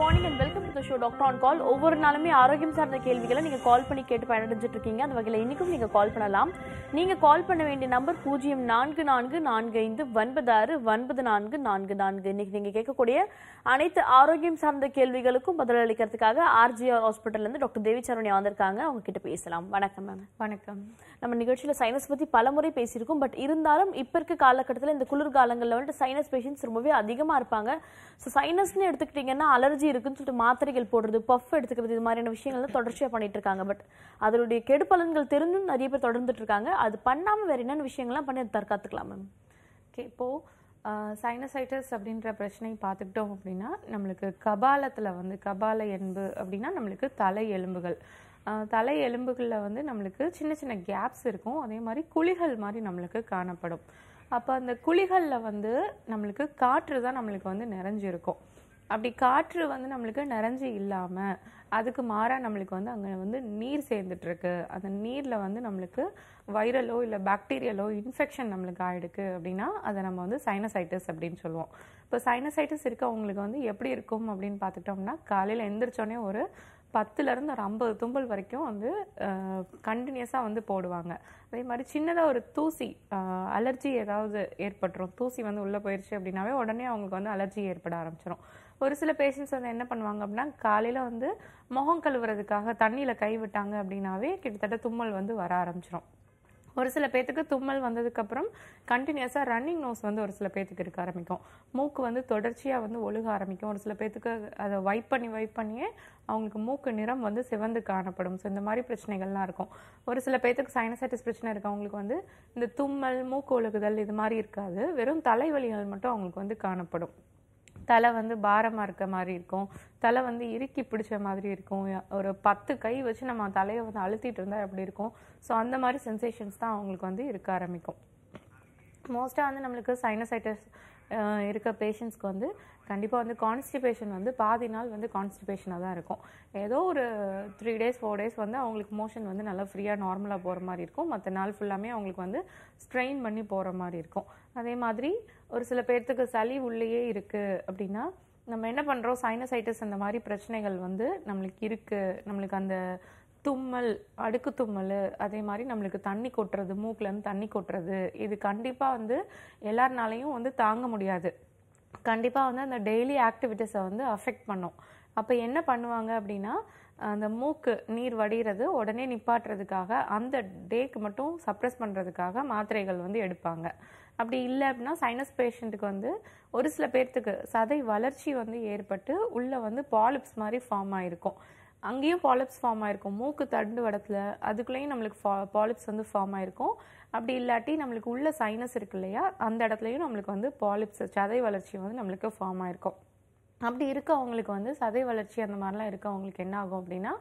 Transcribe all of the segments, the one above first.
Morning and welcome to show doctor on call ஒவ்வொரு நாளுமே ஆரோக்கியம் சார்ந்த கேள்விகளை நீங்க கால் பண்ணி கேட்டு பயனடைஞ்சிட்டு இருக்கீங்க அந்த வகையில் இன்னைக்கும் நீங்க கால் பண்ணலாம் நீங்க கால் பண்ண வேண்டிய நம்பர் பூஜ்ஜியம் நான்கு நான்கு நான்கு ஐந்து ஒன்பது ஆறு ஒன்பது நான்கு நான்கு நான்கு இன்னைக்கு நீங்க கேட்கக்கூடிய அனைத்து ஆரோக்கியம் சார்ந்த கேள்விகளுக்கும் பதிலளிக்கிறதுக்காக ஆர்ஜிஆர் ஹாஸ்பிட்டல்ல இருந்து டாக்டர் தேவி சரவணி வந்திருக்காங்க அவங்க கிட்ட பேசலாம் வணக்கம் மேம் வணக்கம் நம்ம நிகழ்ச்சியில் சைனஸ் பற்றி பலமுறை பேசியிருக்கோம் பட் இருந்தாலும் இப்போ இருக்க காலகட்டத்தில் இந்த குளிர்காலங்களில் வந்துட்டு சைனஸ் பேஷண்ட்ஸ் ரொம்பவே அதிகமாக இருப்பாங்க ஸோ சைனஸ்னு எடுத்துக்கிட்டிங்கன்னா அலர்ஜி இருக்குன்னு சொல்லிட்டு மாத்திரைகள் போடுறது பஃப் எடுத்துக்கிறது இது மாதிரியான விஷயங்கள் தொடர்ச்சியாக பண்ணிட்டு இருக்காங்க பட் அதனுடைய கெடுபலன்கள் தெரிஞ்சும் நிறைய பேர் தொடர்ந்துட்டு இருக்காங்க அது பண்ணாமல் வேற என்னென்ன விஷயங்கள்லாம் பண்ணி அதை தற்காத்துக்கலாம் மேம் ஓகே இப்போது சைனசைட்டிஸ் அப்படின்ற பிரச்சனை பார்த்துக்கிட்டோம் அப்படின்னா நம்மளுக்கு கபாலத்தில் வந்து கபால எலும்பு அப்படின்னா நம்மளுக்கு தலை எலும்புகள் ஆஹ் தலை எலும்புகளில் வந்து நம்மளுக்கு சின்ன சின்ன கேப்ஸ் இருக்கும் அதே மாதிரி குழிகள் மாதிரி நம்மளுக்கு காணப்படும் அப்போ அந்த குழிகளில் வந்து நம்மளுக்கு காற்று தான் நம்மளுக்கு வந்து நிறைஞ்சிருக்கும் அப்படி காற்று வந்து நம்மளுக்கு நிறைஞ்சு இல்லாமல் அதுக்கு மாறாக நம்மளுக்கு வந்து அங்கே வந்து நீர் சேர்ந்துட்டு இருக்கு அந்த நீரில் வந்து நம்மளுக்கு வைரலோ இல்லை பாக்டீரியலோ இன்ஃபெக்ஷன் நம்மளுக்கு ஆயிடுக்கு அப்படின்னா அதை நம்ம வந்து சைனசைட்டிஸ் அப்படின்னு சொல்லுவோம் இப்போ சைனசைட்டிஸ் இருக்கவங்களுக்கு வந்து எப்படி இருக்கும் அப்படின்னு பார்த்துட்டோம்னா காலையில் எந்திரிச்சோடனே ஒரு பத்துலேருந்து ஒரு ஐம்பது தும்பல் வரைக்கும் வந்து கண்டினியூஸாக வந்து போடுவாங்க அதே மாதிரி சின்னதாக ஒரு தூசி அலர்ஜி ஏதாவது ஏற்பட்டுரும் தூசி வந்து உள்ளே போயிடுச்சு அப்படின்னாவே உடனே அவங்களுக்கு வந்து அலர்ஜி ஏற்பட ஆரம்பிச்சிடும் ஒரு சில பேஷண்ட்ஸ் வந்து என்ன பண்ணுவாங்க அப்படின்னா காலையில் வந்து முகம் கழுவுறதுக்காக தண்ணியில் கை விட்டாங்க அப்படின்னாவே கிட்டத்தட்ட தும்மல் வந்து வர ஆரம்பிச்சிடும் ஒரு சில பேர்த்துக்கு தும்மல் வந்ததுக்கப்புறம் கண்டினியூஸாக ரன்னிங் நோஸ் வந்து ஒரு சில பேர்த்துக்கு இருக்க ஆரம்பிக்கும் மூக்கு வந்து தொடர்ச்சியாக வந்து ஒழுக ஆரம்பிக்கும் ஒரு சில பேர்த்துக்கு அதை வைப் பண்ணி வைப் பண்ணியே அவங்களுக்கு மூக்கு நிறம் வந்து சிவந்து காணப்படும் ஸோ இந்த மாதிரி பிரச்சனைகள்லாம் இருக்கும் ஒரு சில பேர்த்துக்கு சைனசைட்டிஸ் பிரச்சனை இருக்கவங்களுக்கு வந்து இந்த தும்மல் மூக்கு ஒழுகுதல் இது மாதிரி இருக்காது வெறும் தலைவலிகள் மட்டும் அவங்களுக்கு வந்து காணப்படும் தலை வந்து பாரமாக இருக்க மாதிரி இருக்கும் தலை வந்து இறுக்கி பிடிச்ச மாதிரி இருக்கும் ஒரு பத்து கை வச்சு நம்ம தலையை வந்து அழுத்திட்டு இருந்தால் எப்படி இருக்கும் ஸோ அந்த மாதிரி சென்சேஷன்ஸ் தான் அவங்களுக்கு வந்து இருக்க ஆரம்பிக்கும் மோஸ்ட்டாக வந்து நம்மளுக்கு சைனசைட்டிஸ் இருக்க பேஷண்ட்ஸ்க்கு வந்து கண்டிப்பாக வந்து கான்ஸ்டிபேஷன் வந்து பாதி நாள் வந்து கான்ஸ்டிபேஷனாக தான் இருக்கும் ஏதோ ஒரு த்ரீ டேஸ் ஃபோர் டேஸ் வந்து அவங்களுக்கு மோஷன் வந்து நல்லா ஃப்ரீயாக நார்மலாக போகிற மாதிரி இருக்கும் மற்ற நாள் ஃபுல்லாமே அவங்களுக்கு வந்து ஸ்ட்ரெயின் பண்ணி போகிற மாதிரி இருக்கும் அதே மாதிரி ஒரு சில பேர்த்துக்கு சளி உள்ளேயே இருக்குது அப்படின்னா நம்ம என்ன பண்ணுறோம் சைனசைட்டிஸ் அந்த மாதிரி பிரச்சனைகள் வந்து நம்மளுக்கு இருக்குது நம்மளுக்கு அந்த தும்மல் அடுக்கு தும்மல் அதே மாதிரி நம்மளுக்கு தண்ணி கொட்டுறது மூக்குலேருந்து தண்ணி கொட்டுறது இது கண்டிப்பாக வந்து எல்லாருனாலையும் வந்து தாங்க முடியாது கண்டிப்பாக வந்து அந்த டெய்லி ஆக்டிவிட்டீஸை வந்து அஃபெக்ட் பண்ணும் அப்போ என்ன பண்ணுவாங்க அப்படின்னா அந்த மூக்கு நீர் வடிகிறது உடனே நிப்பாட்டுறதுக்காக அந்த டேக்கு மட்டும் சப்ரஸ் பண்ணுறதுக்காக மாத்திரைகள் வந்து எடுப்பாங்க அப்படி இல்லை அப்படின்னா சைனஸ் பேஷண்ட்டுக்கு வந்து ஒரு சில பேர்த்துக்கு சதை வளர்ச்சி வந்து ஏற்பட்டு உள்ளே வந்து பாலிப்ஸ் மாதிரி ஃபார்ம் ஆகிருக்கும் அங்கேயும் பாலிப்ஸ் ஃபார்ம் ஆயிருக்கும் மூக்கு தண்டு வடத்தில் அதுக்குள்ளேயும் நம்மளுக்கு பாலிப்ஸ் வந்து ஃபார்ம் ஆயிருக்கும் அப்படி இல்லாட்டி நம்மளுக்கு உள்ள சைனஸ் இருக்கு இல்லையா அந்த இடத்துலையும் நம்மளுக்கு வந்து பாலிப்ஸ் சதை வளர்ச்சி வந்து நம்மளுக்கு ஃபார்ம் ஆயிருக்கும் அப்படி இருக்க அவங்களுக்கு வந்து சதை வளர்ச்சி அந்த மாதிரிலாம் இருக்க அவங்களுக்கு என்ன ஆகும் அப்படின்னா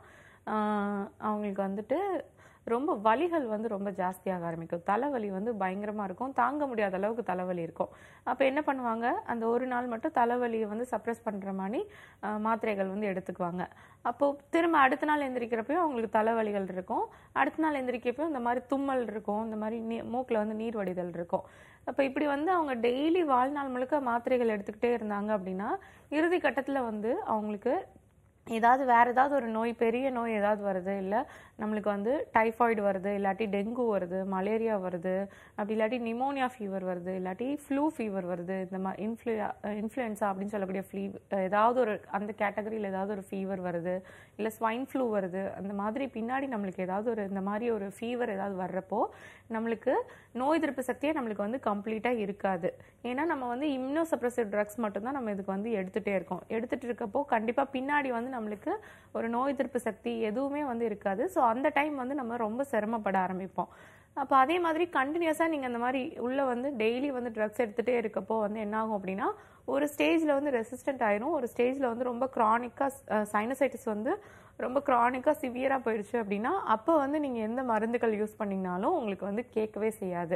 அவங்களுக்கு வந்துட்டு ரொம்ப வலிகள் வந்து ரொம்ப ஜாஸ்தியாக ஆரம்பிக்கும் தலைவலி வந்து பயங்கரமாக இருக்கும் தாங்க முடியாத அளவுக்கு தலைவலி இருக்கும் அப்போ என்ன பண்ணுவாங்க அந்த ஒரு நாள் மட்டும் தலைவலியை வந்து சப்ரஸ் பண்ணுற மாதிரி மாத்திரைகள் வந்து எடுத்துக்குவாங்க அப்போது திரும்ப அடுத்த நாள் எந்திரிக்கிறப்பையும் அவங்களுக்கு தலைவலிகள் இருக்கும் அடுத்த நாள் எந்திரிக்கப்பையும் இந்த மாதிரி தும்மல் இருக்கும் இந்த மாதிரி நீ மூக்கில் வந்து நீர் வடிதல் இருக்கும் அப்போ இப்படி வந்து அவங்க டெய்லி வாழ்நாள் முழுக்க மாத்திரைகள் எடுத்துக்கிட்டே இருந்தாங்க அப்படின்னா இறுதி கட்டத்தில் வந்து அவங்களுக்கு ஏதாவது வேற ஏதாவது ஒரு நோய் பெரிய நோய் ஏதாவது வருது இல்லை நம்மளுக்கு வந்து டைஃபாய்டு வருது இல்லாட்டி டெங்கு வருது மலேரியா வருது அப்படி இல்லாட்டி நிமோனியா ஃபீவர் வருது இல்லாட்டி ஃப்ளூ ஃபீவர் வருது இந்த மாதிரி இன்ஃப்ளூ இன்ஃப்ளூயன்ஸா அப்படின்னு சொல்லக்கூடிய ஃப்ளீ ஏதாவது ஒரு அந்த கேட்டகரியில் ஏதாவது ஒரு ஃபீவர் வருது இல்லை ஸ்வைன் ஃப்ளூ வருது அந்த மாதிரி பின்னாடி நம்மளுக்கு ஏதாவது ஒரு இந்த மாதிரி ஒரு ஃபீவர் ஏதாவது வர்றப்போ நம்மளுக்கு நோய் எதிர்ப்பு சக்தியே நம்மளுக்கு வந்து கம்ப்ளீட்டாக இருக்காது ஏன்னா நம்ம வந்து இம்னோ சப்ரசிவ் ட்ரக்ஸ் மட்டும்தான் நம்ம இதுக்கு வந்து எடுத்துகிட்டே இருக்கோம் எடுத்துகிட்டு இருக்கப்போ கண்டிப்பாக பின்னாடி வந்து நம்மளுக்கு ஒரு நோய் எதிர்ப்பு சக்தி எதுவுமே வந்து இருக்காது ஸோ அந்த டைம் வந்து நம்ம ரொம்ப சிரமப்பட ஆரம்பிப்போம் அப்போ அதே மாதிரி கண்டினியூஸாக நீங்கள் அந்த மாதிரி உள்ளே வந்து டெய்லி வந்து ட்ரக்ஸ் எடுத்துகிட்டே இருக்கப்போ வந்து என்ன ஆகும் அப்படின்னா ஒரு ஸ்டேஜில் வந்து ரெசிஸ்டன்ட் ஆயிரும் ஒரு ஸ்டேஜில் வந்து ரொம்ப க்ரானிக்காக சைனசைட்டிஸ் வந்து ரொம்ப க்ரானிக்காக சிவியராக போயிடுச்சு அப்படின்னா அப்போ வந்து நீங்கள் எந்த மருந்துகள் யூஸ் பண்ணிங்கனாலும் உங்களுக்கு வந்து கேட்கவே செய்யாது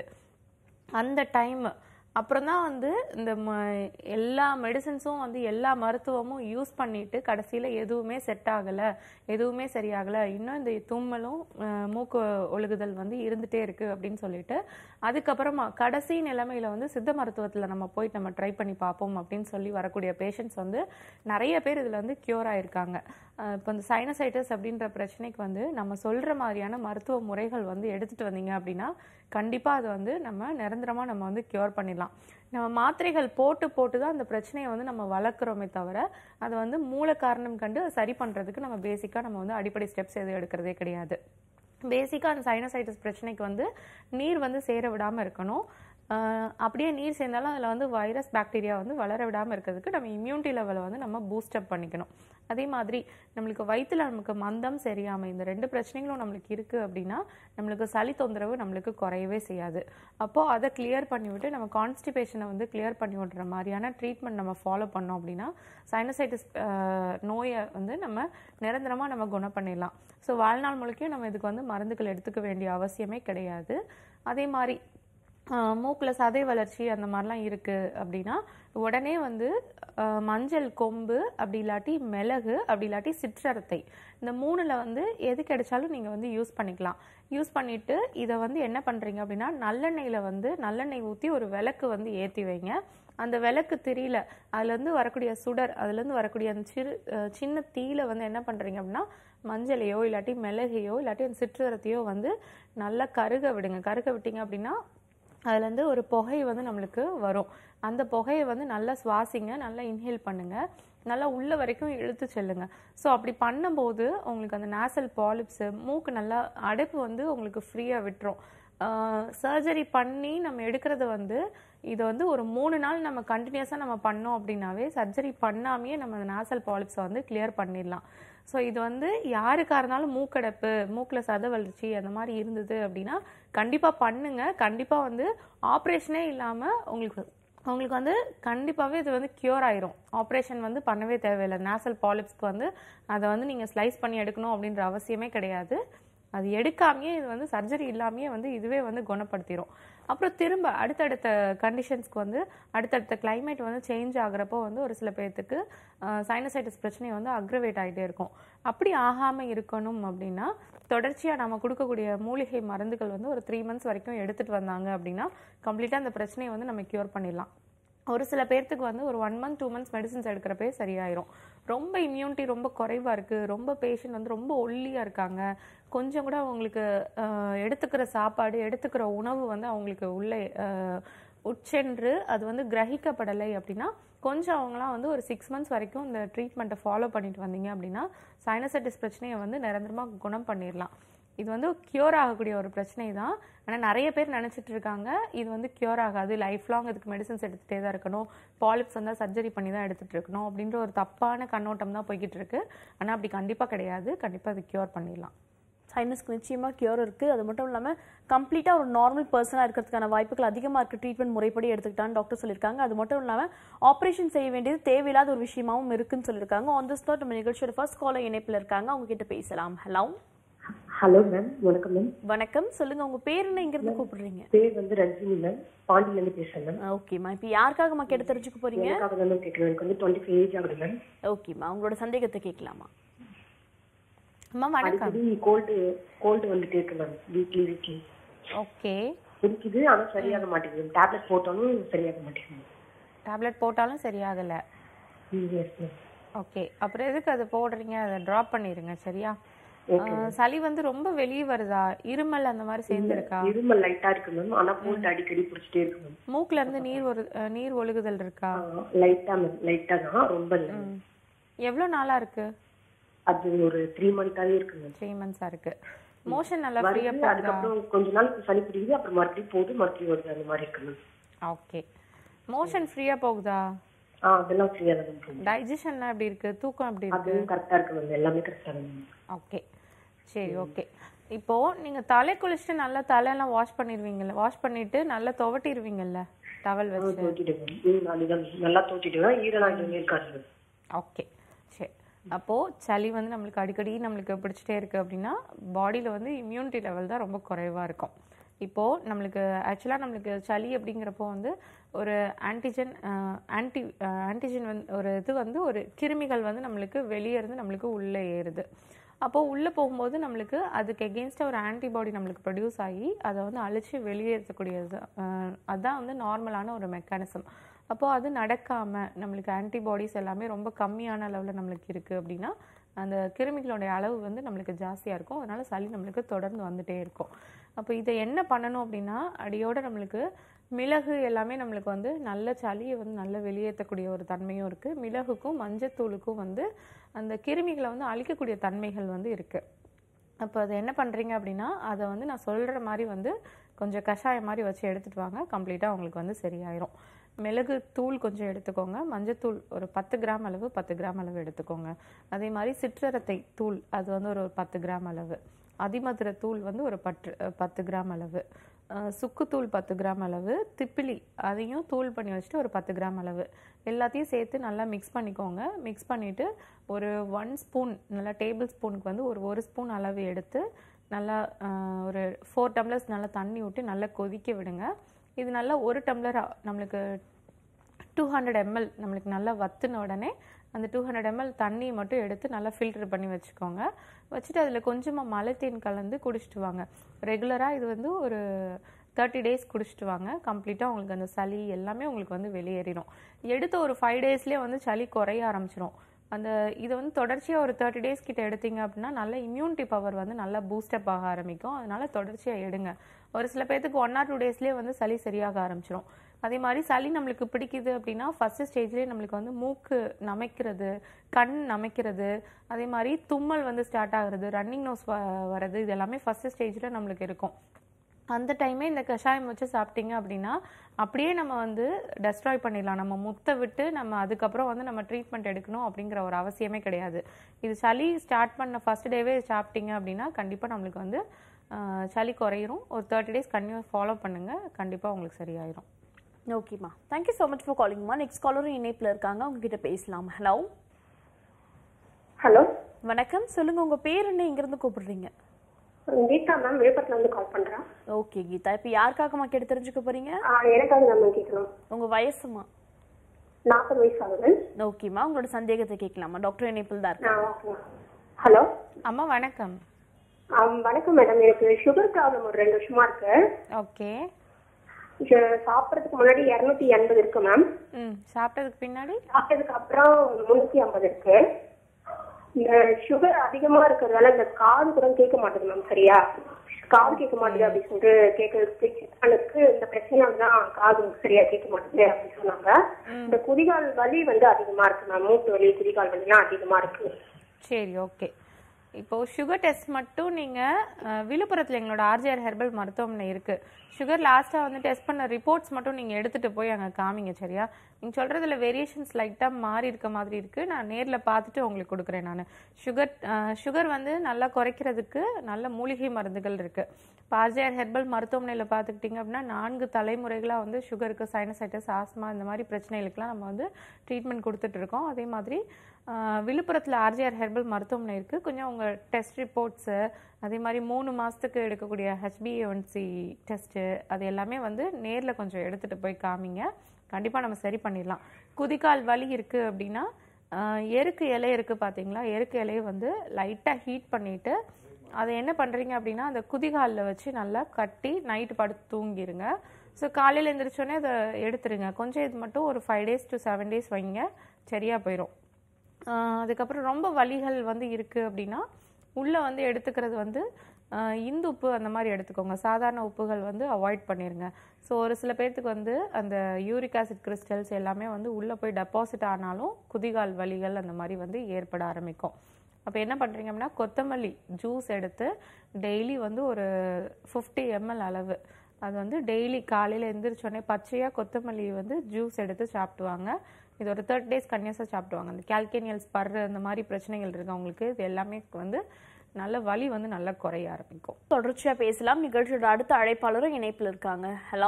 அந்த டைம் அப்புறம் தான் வந்து இந்த ம எல்லா மெடிசன்ஸும் வந்து எல்லா மருத்துவமும் யூஸ் பண்ணிட்டு கடைசியில் எதுவுமே செட் ஆகலை எதுவுமே சரியாகலை இன்னும் இந்த தும்மலும் அஹ், மூக்கு ஒழுகுதல் வந்து இருந்துகிட்டே இருக்குது அப்படின்னு சொல்லிட்டு அதுக்கப்புறமா கடைசி நிலைமையில வந்து சித்த மருத்துவத்தில் நம்ம போயிட்டு நம்ம ட்ரை பண்ணி பார்ப்போம் அப்படின்னு சொல்லி வரக்கூடிய பேஷண்ட்ஸ் வந்து நிறைய பேர் இதில் வந்து க்யூர் ஆயிருக்காங்க அஹ் இப்போ இந்த சைனசைட்டிஸ் அப்படின்ற பிரச்சனைக்கு வந்து நம்ம சொல்கிற மாதிரியான மருத்துவ முறைகள் வந்து எடுத்துகிட்டு வந்தீங்க அப்படின்னா கண்டிப்பாக அது வந்து நம்ம நிரந்தரமாக நம்ம வந்து க்யூர் பண்ணிடலாம் நம்ம மாத்திரைகள் போட்டு போட்டு தான் அந்த பிரச்சனையை வந்து நம்ம வளர்க்குறோமே தவிர அதை வந்து மூல காரணம் கண்டு சரி பண்ணுறதுக்கு நம்ம பேசிக்காக நம்ம வந்து அடிப்படை ஸ்டெப்ஸ் எதுவும் எடுக்கிறதே கிடையாது பேசிக்காக அந்த சைனசைட்டிஸ் பிரச்சனைக்கு வந்து நீர் வந்து சேர விடாமல் இருக்கணும் ஆஹ் அப்படியே நீர் சேர்ந்தாலும் அதில் வந்து வைரஸ் பாக்டீரியா வந்து வளர விடாமல் இருக்கிறதுக்கு நம்ம இம்யூனிட்டி லெவலை வந்து நம்ம பூஸ்டப் பண்ணிக்கணும் அதே மாதிரி நம்மளுக்கு வயித்துல நமக்கு மந்தம் சரியாமை இந்த ரெண்டு பிரச்சனைகளும் நம்மளுக்கு இருக்குது அப்படின்னா நம்மளுக்கு சளி தொந்தரவு நம்மளுக்கு குறையவே செய்யாது அப்போது அதை கிளியர் பண்ணிவிட்டு நம்ம கான்ஸ்டிபேஷனை வந்து கிளியர் பண்ணி விடுற மாதிரியான ட்ரீட்மெண்ட் நம்ம ஃபாலோ பண்ணோம் அப்படின்னா சைனசைட்டிஸ் நோயை வந்து நம்ம நிரந்தரமாக நம்ம குணம் பண்ணிடலாம் ஸோ வாழ்நாள் முழுக்கையும் நம்ம இதுக்கு வந்து மருந்துகள் எடுத்துக்க வேண்டிய அவசியமே கிடையாது அதே மாதிரி ஆஹ் மூக்குல சதை வளர்ச்சி அந்த மாதிரிலாம் இருக்கு அப்படின்னா உடனே வந்து ஆஹ் மஞ்சள் கொம்பு அப்படி இல்லாட்டி மிளகு அப்படி இல்லாட்டி சிற்றரத்தை இந்த மூணுல வந்து எது கிடைச்சாலும் நீங்க வந்து யூஸ் பண்ணிக்கலாம் யூஸ் பண்ணிட்டு இதை வந்து என்ன பண்றீங்க அப்படின்னா நல்லெண்ணெயில வந்து நல்லெண்ணெய் ஊற்றி ஒரு விளக்கு வந்து ஏற்றி வைங்க அந்த விளக்கு திரியில அதுல இருந்து வரக்கூடிய சுடர் அதுல இருந்து வரக்கூடிய அந்த சிறு அஹ் சின்ன தீயில வந்து என்ன பண்றீங்க அப்படின்னா மஞ்சளையோ இல்லாட்டி மிளகையோ இல்லாட்டி அந்த சிற்றரத்தையோ வந்து நல்லா கருக விடுங்க கருக விட்டீங்க அப்படின்னா அதுலேருந்து ஒரு புகை வந்து நம்மளுக்கு வரும் அந்த புகையை வந்து நல்லா சுவாசிங்க நல்லா இன்ஹேல் பண்ணுங்க நல்லா உள்ள வரைக்கும் இழுத்து செல்லுங்க ஸோ அப்படி பண்ணும்போது உங்களுக்கு அந்த நேசல் பாலிப்ஸு மூக்கு நல்லா அடைப்பு வந்து உங்களுக்கு ஃப்ரீயாக விட்டுரும் சர்ஜரி பண்ணி நம்ம எடுக்கிறது வந்து இதை வந்து ஒரு மூணு நாள் நம்ம கண்டினியூஸாக நம்ம பண்ணோம் அப்படின்னாவே சர்ஜரி பண்ணாமையே நம்ம அந்த நேசல் பாலிப்ஸை வந்து கிளியர் பண்ணிடலாம் ஸோ இது வந்து யாருக்கா இருந்தாலும் மூக்கடைப்பு மூக்கில் சத வளர்ச்சி அந்த மாதிரி இருந்தது அப்படின்னா கண்டிப்பாக பண்ணுங்க கண்டிப்பாக வந்து ஆப்ரேஷனே இல்லாமல் உங்களுக்கு உங்களுக்கு வந்து கண்டிப்பாகவே இது வந்து க்யூர் ஆயிரும் ஆப்ரேஷன் வந்து பண்ணவே தேவையில்லை நேசல் பாலிப்ஸ்க்கு வந்து அதை வந்து நீங்கள் ஸ்லைஸ் பண்ணி எடுக்கணும் அப்படின்ற அவசியமே கிடையாது அது எடுக்காமையே இது வந்து சர்ஜரி இல்லாமையே வந்து இதுவே வந்து குணப்படுத்திடும் அப்புறம் திரும்ப அடுத்தடுத்த கண்டிஷன்ஸ்க்கு வந்து அடுத்தடுத்த climate வந்து சேஞ்ச் ஆகுறப்போ வந்து ஒரு சில பேர்த்துக்கு சைனசைட்டிஸ் பிரச்சனை வந்து அக்ரவேட் ஆகிட்டே இருக்கும் அப்படி ஆகாமல் இருக்கணும் அப்படின்னா தொடர்ச்சியாக நம்ம கொடுக்கக்கூடிய மூலிகை மருந்துகள் வந்து ஒரு த்ரீ மந்த்ஸ் வரைக்கும் எடுத்துகிட்டு வந்தாங்க அப்படின்னா கம்ப்ளீட்டாக அந்த பிரச்சனையை வந்து நம்ம க்யூர் பண்ணிடலாம் ஒரு சில பேர்த்துக்கு வந்து ஒரு one month two months medicines எடுக்கிறப்பே சரியாயிரும் ரொம்ப இம்யூனிட்டி ரொம்ப குறைவாக இருக்குது ரொம்ப பேஷண்ட் வந்து ரொம்ப ஒல்லியாக இருக்காங்க கொஞ்சம் கூட அவங்களுக்கு ஆஹ், எடுத்துக்கிற சாப்பாடு எடுத்துக்கிற உணவு வந்து அவங்களுக்கு உள்ளே ஆஹ், உட்சென்று அது வந்து கிரகிக்கப்படலை அப்படின்னா கொஞ்சம் அவங்களாம் வந்து ஒரு சிக்ஸ் மந்த்ஸ் வரைக்கும் இந்த ட்ரீட்மெண்ட்டை ஃபாலோ பண்ணிட்டு வந்தீங்க அப்படின்னா சைனசைட்டிஸ் பிரச்சனையை வந்து நிரந்தரமாக குணம் பண்ணிடலாம் இது வந்து கியூர் ஆகக்கூடிய ஒரு பிரச்சனை தான் ஆனால் நிறைய பேர் நினச்சிட்டு இருக்காங்க இது வந்து கியூர் ஆகாது லைஃப் லாங் இதுக்கு மெடிசன்ஸ் எடுத்துகிட்டே தான் இருக்கணும் பாலிப்ஸ் வந்தால் சர்ஜரி பண்ணி தான் எடுத்துகிட்டு இருக்கணும் அப்படின்ற ஒரு தப்பான கண்ணோட்டம் தான் போய்கிட்டு இருக்கு ஆனால் அப்படி கண்டிப்பாக கிடையாது கண்டிப்பாக இது கியூர் பண்ணிடலாம் சைனஸ்க்கு நிச்சயமா கியூர் இருக்கு அது மட்டும் இல்லாம கம்ப்ளீட்டா ஒரு நார்மல் பர்சனா இருக்கிறதுக்கான வாய்ப்புகள் அதிகமா இருக்கு ட்ரீட்மெண்ட் முறைப்படி எடுத்துக்கிட்டான்னு டாக்டர் சொல்லியிருக்காங்க அது மட்டும் இல்லாம ஆபரேஷன் செய்ய வேண்டியது தேவையில்லாத ஒரு விஷயமாவும் இருக்குன்னு சொல்லியிருக்காங்க ஆன் தி ஸ்பாட் நம்ம நிகழ்ச்சியோட ஃபர்ஸ்ட் காலர் இணைப்புல இருக்காங்க அவங்க கிட்ட பேசலாம் ஹலோ ஹலோ மேம் வணக்கம் மேம் வணக்கம் சொல்லுங்க உங்க பேர் என்ன இங்க இருந்து கூப்பிடுறீங்க பேர் வந்து ரஞ்சினி மேம் பாண்டியில இருந்து பேசுறேன் மேம் ஓகேம்மா இப்போ யாருக்காகம்மா கேட்டு தெரிஞ்சுக்க போறீங்க எனக்காக தான் மேம் கேட்குறேன் எனக்கு வந்து டுவெண்ட்டி ஃபைவ் ஏஜ் ஆகுது மேம் ஓகேம்மா உங்களோட சந்தேகத்தை கேட்கலாமா அம்மா வணக்கம் அடிக்கடி கோல்டு கோல்டு வந்துட்டே இருக்கு மேம் வீக்லி வீக்லி ஓகே இருக்குது ஆனா சரியாக மாட்டேங்குது டேப்லெட் போட்டாலும் சரியாக மாட்டேங்குது டேப்லெட் போட்டாலும் சரியாகலை எஸ் மேம் ஓகே அப்புறம் எதுக்கு அதை போடுறீங்க அதை ட்ராப் பண்ணிடுங்க சரியா ஆஹ், சளி வந்து ரொம்ப வெளியே வருதா இருமல் அந்த மாதிரி சேர்ந்துருக்கா இருமல் லைட்டா இருக்கு மேம் ஆனா கோல்டு அடிக்கடி பிடிச்சிட்டே இருக்கு மேம் மூக்குல இருந்து நீர் ஒரு அஹ், நீர் ஒழுகுதல் இருக்கா லைட்டா மேம் லைட்டா தான் ரொம்ப இல்லை ம். எவ்வளோ நாளா இருக்கு அது ஒரு த்ரீ மந்த்தாவே இருக்கு மேம் த்ரீ மந்த்ஸா இருக்கு மோஷன் நல்லா ஃப்ரீயா வருது போகுதா அதுக்கப்புறம் கொஞ்ச நாள் சளி பிடிக்குது அப்புறம் மறுபடியும் போகுது மறுபடியும் வருது அந்த மாதிரி இருக்கு மேம் ஓகே மோஷன் ஃப்ரீயா போகுதா ஆ அதெல்லாம் ஃப்ரீயா தான் மேம் போகுது டைஜஷன்லாம் எப்படி இருக்கு தூக்கம் எப்படி இருக்கு அதுவும் கரெக்டா இருக்கு மேம் எல்லாமே கரெக்டா இருக்கு மேம் ஓகே சரி ஓகே இப்போ நீங்க தலை குளிச்சுட்டு நல்லா தலையெல்லாம் வாஷ் பண்ணிடுவீங்கல்ல வாஷ் பண்ணிட்டு நல்லா துவட்டிடுவீங்கல்ல டவல் வச்சு தோட்டிடுவேன் ம் அதுதான் நல்லா தோட்டிடுவேன் ஈரலாம் எதுவுமே இருக்காது ஓகே சரி அப்போது சளி வந்து நம்மளுக்கு அடிக்கடி நம்மளுக்கு பிடிச்சிட்டே இருக்குது அப்படின்னா பாடியில் வந்து இம்யூனிட்டி லெவல் தான் ரொம்ப குறைவாக இருக்கும் இப்போது நம்மளுக்கு ஆக்சுவலாக நம்மளுக்கு சளி அப்படிங்கிறப்போ வந்து ஒரு ஆன்டிஜன் ஆன்டி ஆன்டிஜன் வந்து ஒரு இது வந்து ஒரு கிருமிகள் வந்து நம்மளுக்கு வெளியே இருந்து நம்மளுக்கு உள்ளே ஏறுது அப்போ உள்ளே போகும்போது நம்மளுக்கு அதுக்கு எகென்ஸ்டாக ஒரு ஆன்டிபாடி நம்மளுக்கு ப்ரொடியூஸ் ஆகி அதை வந்து அழிச்சு வெளியேற்றக்கூடியது அஹ், அதுதான் வந்து நார்மலான ஒரு மெக்கானிசம் அப்போ அது நடக்காம நம்மளுக்கு ஆன்டிபாடிஸ் எல்லாமே ரொம்ப கம்மியான அளவில் நம்மளுக்கு இருக்கு அப்படின்னா அந்த கிருமிகளுடைய அளவு வந்து நம்மளுக்கு ஜாஸ்தியாக இருக்கும் அதனால சளி நம்மளுக்கு தொடர்ந்து வந்துட்டே இருக்கும் அப்போ இதை என்ன பண்ணணும் அப்படின்னா அடியோட நம்மளுக்கு மிளகு எல்லாமே நம்மளுக்கு வந்து நல்ல சளியை வந்து நல்லா வெளியேற்றக்கூடிய ஒரு தன்மையும் இருக்கு மிளகுக்கும் மஞ்சத்தூளுக்கும் வந்து அந்த கிருமிகளை வந்து அழிக்கக்கூடிய தன்மைகள் வந்து இருக்கு அப்போ அதை என்ன பண்ணுறீங்க அப்படின்னா அதை வந்து நான் சொல்கிற மாதிரி வந்து கொஞ்சம் கஷாயம் மாதிரி வச்சு எடுத்துட்டு வாங்க கம்ப்ளீட்டாக உங்களுக்கு வந்து சரியாயிரும் மிளகு தூள் கொஞ்சம் எடுத்துக்கோங்க மஞ்சத்தூள் ஒரு பத்து கிராம் அளவு பத்து கிராம் அளவு எடுத்துக்கோங்க அதே மாதிரி சிற்றரத்தை தூள் அது வந்து ஒரு பத்து கிராம் அளவு அதிமதுர தூள் வந்து ஒரு பத்து பத்து கிராம் அளவு அஹ் சுக்குத்தூள் பத்து கிராம் அளவு திப்பிலி அதையும் தூள் பண்ணி வச்சுட்டு ஒரு பத்து கிராம் அளவு எல்லாத்தையும் சேர்த்து நல்லா மிக்ஸ் பண்ணிக்கோங்க மிக்ஸ் பண்ணிவிட்டு ஒரு ஒன் ஸ்பூன் நல்லா டேபிள் ஸ்பூனுக்கு வந்து ஒரு ஒரு ஸ்பூன் அளவு எடுத்து நல்லா அஹ், ஒரு ஃபோர் டம்ளர்ஸ் நல்லா தண்ணி விட்டு நல்லா கொதிக்க விடுங்க இது நல்லா ஒரு டம்ளர் நம்மளுக்கு டூ ஹண்ட்ரட் எம்எல் நம்மளுக்கு நல்லா வத்துன உடனே அந்த டூ ஹண்ட்ரட் எம்எல் தண்ணியை மட்டும் எடுத்து நல்லா ஃபில்டர் பண்ணி வச்சுக்கோங்க வச்சுட்டு அதில் கொஞ்சமாக மலைத்தேன் கலந்து குடிச்சிட்டு வாங்க ரெகுலராக இது வந்து ஒரு தேர்ட்டி டேஸ் குடிச்சிட்டு வாங்க கம்ப்ளீட்டாக உங்களுக்கு அந்த சளி எல்லாமே உங்களுக்கு வந்து வெளியேறிடும் எடுத்த ஒரு ஃபைவ் டேஸ்லேயே வந்து சளி குறைய ஆரம்பிச்சிடும் அந்த இதை வந்து தொடர்ச்சியாக ஒரு தேர்ட்டி டேஸ் கிட்ட எடுத்தீங்க அப்படின்னா நல்ல இம்யூனிட்டி பவர் வந்து நல்லா பூஸ்டப் ஆக ஆரம்பிக்கும் அதனால தொடர்ச்சியாக எடுங்க ஒரு சில பேர்த்துக்கு ஒன் ஆர் டூ டேஸ்லேயே வந்து சளி சரியாக ஆரம்பிச்சிடும் அதே மாதிரி சளி நம்மளுக்கு பிடிக்குது அப்படின்னா ஃபர்ஸ்ட் ஸ்டேஜ்லேயே நம்மளுக்கு வந்து மூக்கு நமைக்கிறது கண் நமைக்கிறது அதே மாதிரி தும்மல் வந்து ஸ்டார்ட் ஆகுறது ரன்னிங் நோஸ் வர்றது இது எல்லாமே ஃபர்ஸ்ட் ஸ்டேஜில் நம்மளுக்கு இருக்கும் அந்த டைமே இந்த கஷாயம் வச்சு சாப்பிட்டீங்க அப்படின்னா அப்படியே நம்ம வந்து டெஸ்ட்ராய் பண்ணிடலாம் நம்ம முத்தை விட்டு நம்ம அதுக்கப்புறம் வந்து நம்ம ட்ரீட்மெண்ட் எடுக்கணும் அப்படிங்கிற ஒரு அவசியமே கிடையாது இது சளி ஸ்டார்ட் பண்ண ஃபர்ஸ்ட் டேவே சாப்பிட்டீங்க அப்படின்னா கண்டிப்பாக நம்மளுக்கு வந்து ஆஹ், சளி குறையிரும் ஒரு தேர்ட்டி டேஸ் கண்டினியூ ஃபாலோ பண்ணுங்க கண்டிப்பாக உங்களுக்கு சரியாயிரும் ஓகேம்மா தேங்க்யூ ஸோ மச் ஃபார் காலிங்மா நெக்ஸ்ட் காலரும் இணைப்பில் இருக்காங்க உங்ககிட்ட பேசலாம் ஹலோ ஹலோ வணக்கம் சொல்லுங்க உங்க பேர் என்ன இங்கிருந்து கூப்பிடுறீங்க கீதா மேம் விழுப்புரத்துல இருந்து கால் பண்றேன் ஓகே கீதா இப்போ யாருக்காகம்மா கேட்டு தெரிஞ்சுக்க போறீங்க ஆ, எனக்காக நம்ம கேட்கணும் உங்க வயசுமா நாற்பது வயசு ஆகுது ஓகேம்மா உங்களோட சந்தேகத்தை கேட்கலாமா டாக்டர் இணைப்பில் தான் ஆ, இருக்காங்க ஓகே ஹலோ அம்மா வணக்கம் ஆம், வணக்கம் மேடம் எனக்கு சுகர் ப்ராப்ளம் ஒரு ரெண்டு வருஷமா இருக்கு ஓகே இது சாப்பிட்றதுக்கு முன்னாடி இரநூத்தி எண்பது இருக்கு மேம் ம் சாப்பிட்டதுக்கு பின்னாடி சாப்பிட்டதுக்கு அப்புறம் முன்னூத்தி ஐம்பது இருக்கு இந்த சுகர் அதிகமா இருக்கிறதால இந்த காது கூட கேட்க மாட்டேங்குது மேம் சரியா காது கேட்க மாட்டேங்குது அப்படின்னு சொல்லிட்டு கேட்கறதுக்கு எனக்கு இந்த பிரச்சனையால தான் காது சரியா கேட்க மாட்டேங்குது அப்படின்னு சொன்னாங்க இந்த குதிகால் வலி வந்து அதிகமா இருக்கு மேம் மூட்டு வலி குதிகால் வலிலாம் அதிகமா இருக்கு சரி ஓகே இப்போ சுகர் டெஸ்ட் மட்டும் நீங்க அஹ், விழுப்புரத்துல எங்களோட ஆர்ஜிஆர் ஹெர்பல் மருத்துவமனை இருக்கு சுகர் லாஸ்டா வந்து டெஸ்ட் பண்ண ரிப்போர்ட்ஸ் மட்டும் நீங்க எடுத்துட்டு போய் அங்க காமிங்க சரியா நீங்க சொல்றதுல வேரியேஷன்ஸ் லைட்டா மாறி இருக்க மாதிரி இருக்கு நான் நேர்ல பார்த்துட்டு உங்களுக்கு கொடுக்குறேன் நான் சுகர் சுகர் வந்து நல்லா குறைக்கிறதுக்கு நல்ல மூலிகை மருந்துகள் இருக்கு இப்போ ஆர்ஜிஆர் ஹெர்பல் மருத்துவமனையில் பார்த்துக்கிட்டிங்க அப்படின்னா நான்கு தலைமுறைகளாக வந்து சுகருக்கு சைனசைட்டிஸ் ஆஸ்மா இந்த மாதிரி பிரச்சனைகளுக்கெல்லாம் நம்ம வந்து ட்ரீட்மெண்ட் கொடுத்துட்டு இருக்கோம் அதே மாதிரி ஆஹ், விழுப்புரத்தில் ஆர்ஜிஆர் ஹெர்பல் மருத்துவமனை இருக்குது கொஞ்சம் உங்கள் டெஸ்ட் ரிப்போர்ட்ஸு அதே மாதிரி மூணு மாதத்துக்கு எடுக்கக்கூடிய ஹெச்பிஏஒன்சி டெஸ்ட்டு அது எல்லாமே வந்து நேரில் கொஞ்சம் எடுத்துகிட்டு போய் காமிங்க கண்டிப்பாக நம்ம சரி பண்ணிடலாம் குதிகால் வலி இருக்குது அப்படின்னா ஆஹ், எருக்கு இலை இருக்குது பார்த்தீங்களா எருக்கு இலையை வந்து லைட்டாக ஹீட் பண்ணிவிட்டு அதை என்ன பண்ணுறீங்க அப்படின்னா அந்த குதிகாலில் வச்சு நல்லா கட்டி நைட்டு படுத்து தூங்கிடுங்க ஸோ காலையில் எழுந்திரிச்சோடனே அதை எடுத்துருங்க கொஞ்சம் இது மட்டும் ஒரு five days to seven days வைங்க சரியாக போயிடும் ஆஹ் அதுக்கப்புறம் ரொம்ப வலிகள் வந்து இருக்குது அப்படின்னா உள்ளே வந்து எடுத்துக்கிறது வந்து ஆஹ் இந்து உப்பு அந்த மாதிரி எடுத்துக்கோங்க சாதாரண உப்புகள் வந்து அவாய்ட் பண்ணிடுங்க ஸோ ஒரு சில பேர்த்துக்கு வந்து அந்த யூரிக் ஆசிட் கிறிஸ்டல்ஸ் எல்லாமே வந்து உள்ளே போய் டெபாசிட் ஆனாலும் குதிகால் வலிகள் அந்த மாதிரி வந்து ஏற்பட ஆரம்பிக்கும் அப்போ என்ன பண்ணுறீங்க அப்படின்னா கொத்தமல்லி ஜூஸ் எடுத்து டெய்லி வந்து ஒரு ஃபிஃப்டி எம்எல் அளவு அது வந்து டெய்லி காலையில் எந்திரிச்சோடனே பச்சையாக கொத்தமல்லி வந்து ஜூஸ் எடுத்து சாப்பிடுவாங்க இது ஒரு தேர்ட் டேஸ் கன்னியாஸாக சாப்பிடுவாங்க அந்த கேல்கேனியல்ஸ் பர்ரு அந்த மாதிரி பிரச்சனைகள் இருக்கு அவங்களுக்கு இது எல்லாமே வந்து நல்ல வலி வந்து நல்லா குறைய ஆரம்பிக்கும் தொடர்ச்சியா பேசலாம் நிகழ்ச்சியோட அடுத்த அழைப்பாளரும் இணைப்பில் இருக்காங்க ஹலோ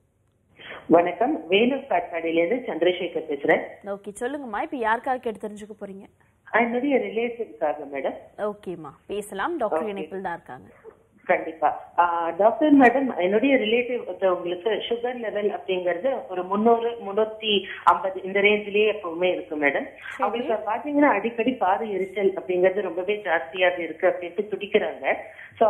வணக்கம் வேலூர் காட்பாடியிலேருந்து சந்திரசேகர் பேசுறேன் ஓகே சொல்லுங்கம்மா இப்போ யாருக்காக கேட்டு தெரிஞ்சுக்க போறீங்க என்னுடைய ரிலேட்டிவ்க்காக மேடம் ஓகேம்மா பேசலாம் டாக்டர் இணைப்பில் தான் இருக்காங்க கண்டிப்பா ஆஹ் டாக்டர் மேடம் என்னுடைய ரிலேட்டிவ் உங்களுக்கு சுகர் லெவல் அப்படிங்கறது ஒரு முன்னூறு முன்னூத்தி ஐம்பது இந்த ரேஞ்சிலேயே எப்பவுமே இருக்கு மேடம் அவங்களுக்கு பாத்தீங்கன்னா அடிக்கடி பாதை எரிச்சல் அப்படிங்கறது ரொம்பவே ஜாஸ்தியாக இருக்கு அப்படின்ட்டு துடிக்கிறாங்க சோ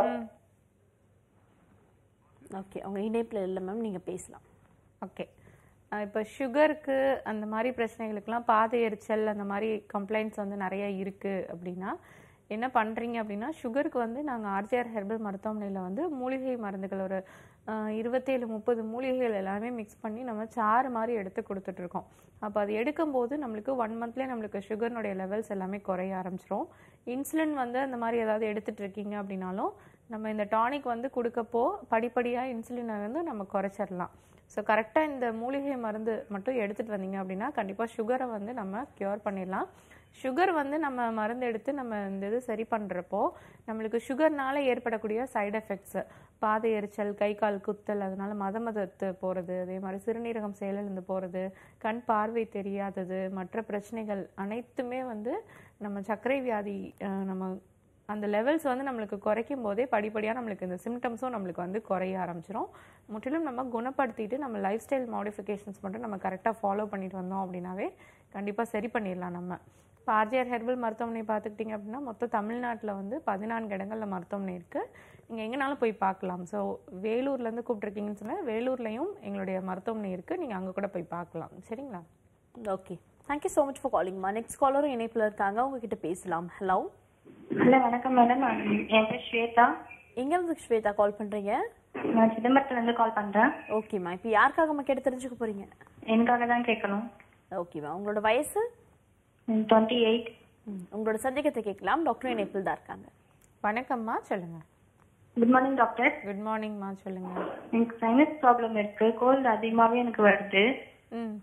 ஓகே உங்க இணைப்புல இல்லை மேம் நீங்க பேசலாம் ஓகே இப்போ சுகருக்கு அந்த மாதிரி பிரச்சனைகளுக்கெல்லாம் பாதை எரிச்சல் அந்த மாதிரி கம்ப்ளைண்ட்ஸ் வந்து நிறைய இருக்குது அப்படின்னா என்ன பண்ணுறீங்க அப்படின்னா சுகருக்கு வந்து நாங்கள் ஆர்ஜிஆர் ஹெர்பல் மருத்துவமனையில் வந்து மூலிகை மருந்துகள் ஒரு ஆஹ், இருபத்தேழு முப்பது மூலிகைகள் எல்லாமே மிக்ஸ் பண்ணி நம்ம சாறு மாதிரி எடுத்து கொடுத்துட்ருக்கோம் அப்போ அது எடுக்கும்போது நம்மளுக்கு ஒன் மந்த்லேயே நம்மளுக்கு சுகர்னுடைய லெவல்ஸ் எல்லாமே குறைய ஆரம்பிச்சிரும் இன்சுலின் வந்து அந்த மாதிரி ஏதாவது எடுத்துட்டு இருக்கீங்க அப்படின்னாலும் நம்ம இந்த டானிக் வந்து கொடுக்கப்போ படிப்படியாக இன்சுலினை வந்து நம்ம குறைச்சிடலாம் ஸோ கரெக்டாக இந்த மூலிகை மருந்து மட்டும் எடுத்துகிட்டு வந்தீங்க அப்படின்னா கண்டிப்பாக சுகரை வந்து நம்ம க்யூர் பண்ணிடலாம் சுகர் வந்து நம்ம மருந்து எடுத்து நம்ம இந்த இது சரி பண்ணுறப்போ நம்மளுக்கு சுகர்னால ஏற்படக்கூடிய சைடு எஃபெக்ட்ஸு பாதை எரிச்சல் கை கால் குத்தல் அதனால மத மதத்து போகிறது அதே மாதிரி சிறுநீரகம் செயலிழந்து போகிறது கண் பார்வை தெரியாதது மற்ற பிரச்சனைகள் அனைத்துமே வந்து நம்ம சர்க்கரை வியாதி அஹ், நம்ம அந்த லெவல்ஸ் வந்து நம்மளுக்கு குறைக்கும் போதே படிப்படியாக நம்மளுக்கு இந்த சிம்டம்ஸும் நம்மளுக்கு வந்து குறைய ஆரம்பிச்சிரும் முற்றிலும் நம்ம குணப்படுத்திட்டு நம்ம லைஃப் ஸ்டைல் மாடிஃபிகேஷன்ஸ் மட்டும் நம்ம கரெக்டாக ஃபாலோ பண்ணிட்டு வந்தோம் அப்படின்னாவே கண்டிப்பாக சரி பண்ணிடலாம் நம்ம இப்போ ஆர்ஜிஆர் ஹெர்பல் மருத்துவமனை பார்த்துக்கிட்டிங்க அப்படின்னா மொத்தம் தமிழ்நாட்டில் வந்து பதினான்கு இடங்களில் மருத்துவமனை இருக்குது நீங்கள் எங்கேனாலும் போய் பார்க்கலாம் ஸோ வேலூர்லேருந்து கூப்பிட்ருக்கீங்கன்னு சொன்னால் வேலூர்லேயும் எங்களுடைய மருத்துவமனை இருக்குது நீங்கள் அங்கே கூட போய் பார்க்கலாம் சரிங்களா okay thank you so much for காலிங்மா நெக்ஸ்ட் காலரும் இணைப்புல இருக்காங்க உங்ககிட்ட பேசலாம் ஹலோ ஹலோ வணக்கம் மேடம் என் பேர் ஸ்வேதா எங்கேருந்து ஸ்வேதா கால் பண்றீங்க நான் சிதம்பரத்துல இருந்து கால் பண்றேன் ஓகேம்மா இப்போ யாருக்காகம்மா கேட்டு தெரிஞ்சுக்க போறீங்க எனக்காக தான் கேட்கணும் ஓகேவா உங்களோட வயசு டுவெண்ட்டி எயிட் ம், உங்களோட சந்தேகத்தை கேட்கலாம் டாக்டர் இணைப்பில் தான் இருக்காங்க வணக்கம்மா சொல்லுங்கள் குட் மார்னிங் டாக்டர் குட் மார்னிங்மா சொல்லுங்கள் எனக்கு சைனஸ் ப்ராப்ளம் இருக்கு கோல்டு அதிகமாவே எனக்கு வருது ம்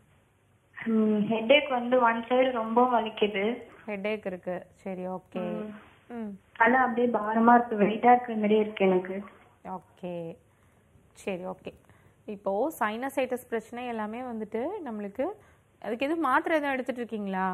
ஹெட்டேக் வந்து ஒன் சைடு ரொம்ப வலிக்குது ஹெட்டேக் இருக்கு சரி ஓகே ம் தலை அப்படியே பாரமா இருக்கு வெயிட்டா இருக்கிற மாதிரி இருக்கு எனக்கு ஓகே சரி ஓகே இப்போது சைனசைட்டிஸ் பிரச்சனை எல்லாமே வந்துட்டு நம்மளுக்கு அதுக்கு எதுவும் மாத்திரை எதுவும் எடுத்துட்டு இருக்கீங்களா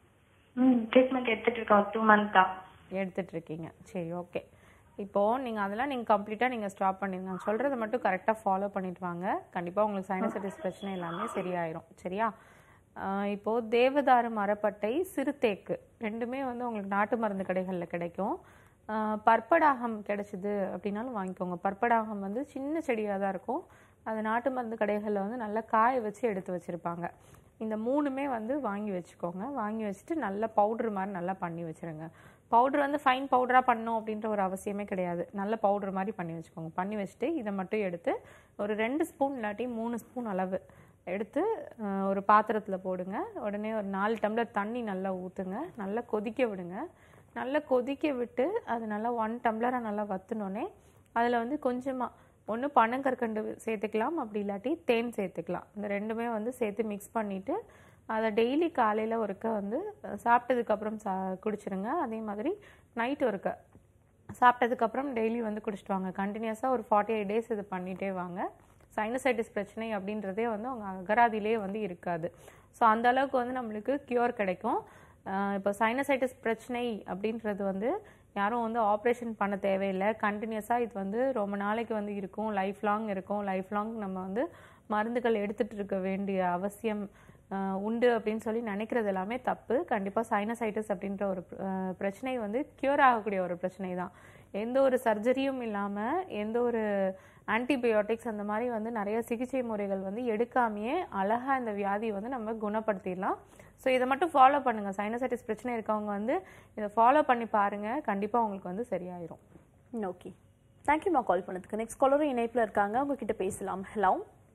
ம் ட்ரீட்மெண்ட் எடுத்துட்டு இருக்கோம் டூ மந்த்தா எடுத்துட்டு இருக்கீங்க சரி ஓகே இப்போது நீங்கள் அதெல்லாம் நீங்கள் கம்ப்ளீட்டாக நீங்கள் ஸ்டாப் பண்ணிடுங்க நான் சொல்கிறத மட்டும் கரெக்டாக ஃபாலோ பண்ணிட்டு வாங்க கண்டிப்பாக உங்களுக்கு சைனசைட்டிஸ் பிரச்சனை எல்லாமே சரியாயிரும் சரியா ஆஹ் இப்போ தேவதாரு மரப்பட்டை சிறுதேக்கு ரெண்டுமே வந்து உங்களுக்கு நாட்டு மருந்து கடைகளில் கிடைக்கும் ஆஹ் பற்படாகம் கிடைச்சிது அப்படின்னாலும் வாங்கிக்கோங்க பற்படாகம் வந்து சின்ன செடியாக தான் இருக்கும் அது நாட்டு மருந்து கடைகளில் வந்து நல்லா காய வச்சு எடுத்து வச்சுருப்பாங்க இந்த மூணுமே வந்து வாங்கி வச்சுக்கோங்க வாங்கி வச்சுட்டு நல்லா பவுட்ரு மாதிரி நல்லா பண்ணி வச்சுருங்க பவுடர் வந்து ஃபைன் பவுடராக பண்ணணும் அப்படின்ற ஒரு அவசியமே கிடையாது நல்ல பவுடர் மாதிரி பண்ணி வச்சுக்கோங்க பண்ணி வச்சுட்டு இதை மட்டும் எடுத்து ஒரு ரெண்டு ஸ்பூன் இல்லாட்டி மூணு ஸ்பூன் அளவு எடுத்து அஹ், ஒரு பாத்திரத்தில் போடுங்க உடனே ஒரு நாலு டம்ளர் தண்ணி நல்லா ஊற்றுங்க நல்லா கொதிக்க விடுங்க நல்லா கொதிக்க விட்டு அது நல்லா ஒன் டம்ளராக நல்லா வத்துனோடனே அதில் வந்து கொஞ்சமாக ஒன்று பனங்கற்கண்டு சேர்த்துக்கலாம் அப்படி இல்லாட்டி தேன் சேர்த்துக்கலாம் இந்த ரெண்டுமே வந்து சேர்த்து மிக்ஸ் பண்ணிவிட்டு அதை டெய்லி காலையில் ஒருக்க வந்து அஹ், சாப்பிட்டதுக்கப்புறம் சா குடிச்சிருங்க அதே மாதிரி நைட் ஒருக்க சாப்பிட்டதுக்கப்புறம் டெய்லி வந்து குடிச்சிட்டு வாங்க கண்டினியூஸாக ஒரு ஃபார்ட்டி எயிட் டேஸ் இது பண்ணிகிட்டே வாங்க சைனசைட்டிஸ் பிரச்சனை அப்படின்றதே வந்து அவங்க அகராதியிலே வந்து இருக்காது ஸோ அந்த அளவுக்கு வந்து நம்மளுக்கு க்யூர் கிடைக்கும் ஆஹ் இப்போ சைனசைட்டிஸ் பிரச்சனை அப்படின்றது வந்து யாரும் வந்து ஆப்ரேஷன் பண்ண தேவையில்லை கண்டினியூஸாக இது வந்து ரொம்ப நாளைக்கு வந்து இருக்கும் லைஃப் லாங் இருக்கும் லைஃப் லாங் நம்ம வந்து மருந்துகள் எடுத்துட்டு இருக்க வேண்டிய அவசியம் ஆஹ் உண்டு அப்படின்னு சொல்லி நினைக்கிறது எல்லாமே தப்பு கண்டிப்பாக சைனசைட்டிஸ் அப்படின்ற ஒரு பிர- ஆஹ் பிரச்சனை வந்து க்யூர் ஆகக்கூடிய ஒரு பிரச்சனை தான் எந்த ஒரு சர்ஜரியும் இல்லாமல் எந்த ஒரு ஆன்டிபயோட்டிக்ஸ் அந்த மாதிரி வந்து நிறைய சிகிச்சை முறைகள் வந்து எடுக்காமையே அழகா இந்த வியாதியை வந்து நம்ம குணப்படுத்திடலாம் ஸோ இதை மட்டும் ஃபாலோ பண்ணுங்க சைனசைட்டிஸ் பிரச்சனை இருக்கவங்க வந்து இதை ஃபாலோ பண்ணி பாருங்க கண்டிப்பாக உங்களுக்கு வந்து சரியாயிரும் ஓகே தேங்க்யூமா கால் பண்ணதுக்கு நெக்ஸ்ட் காலரும் இணைப்பில் இருக்காங்க உங்ககிட்ட பேசலாம் ஹலோ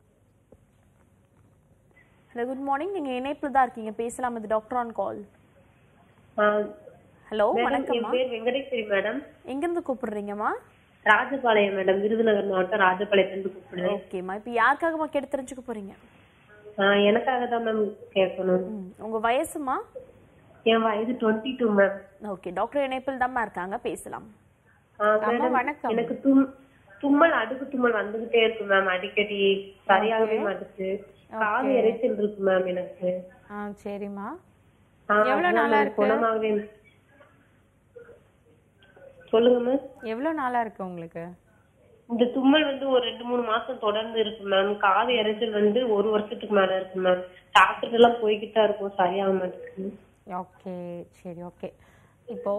ஹலோ குட் மார்னிங் நீங்கள் இணைப்பில் தான் இருக்கீங்க பேசலாம் இது doctor on call hello madam வணக்கம்மா என் பேர் வெங்கடேஸ்வரி மேடம் எங்கேருந்து கூப்பிடுறீங்கம்மா ராஜபாளையம் மேடம் விருதுநகர் மாவட்டம் ராஜபாளையத்துல இருந்து கூப்பிடுறேன் ஓகேம்மா இப்போ யாருக்காகம்மா கேட்டு தெரிஞ்சுக்க போறீங்க ஆஹ் எனக்காக தான் மேம் கேட்கணும் ம், உங்க வயசுமா என் வயது twenty two ma'am okay doctor இணைப்பில் தாம்மா இருக்காங்க பேசலாம் மேடம் வணக்கம். எனக்கு தும் தும்மல் அடுக்கு தும்மல் வந்துகிட்டே இருக்கு மேம் அடிக்கடி சரியாகவே மாட்டுச்சு காது எரிச்சல் இருக்கு மேம் எனக்கு ஆ சரிம்மா ஆஹ் எவ்வளவு அதான் நாளா ma'am இருக்கு? குணமாகவே சொல்லுங்க மேம் எவ்வளோ நாளாக இருக்கு உங்களுக்கு இந்த தும்மல் வந்து ஒரு ரெண்டு மூணு மாசம் தொடர்ந்து இருக்கு மேம் காது இறைச்சல் வந்து ஒரு வருஷத்துக்கு மேல இருக்கு மேம் டாக்டர் எல்லாம் போய்கிட்டு தான் இருக்கும் சரியாக மாட்டேங்குது ஓகே சரி ஓகே இப்போ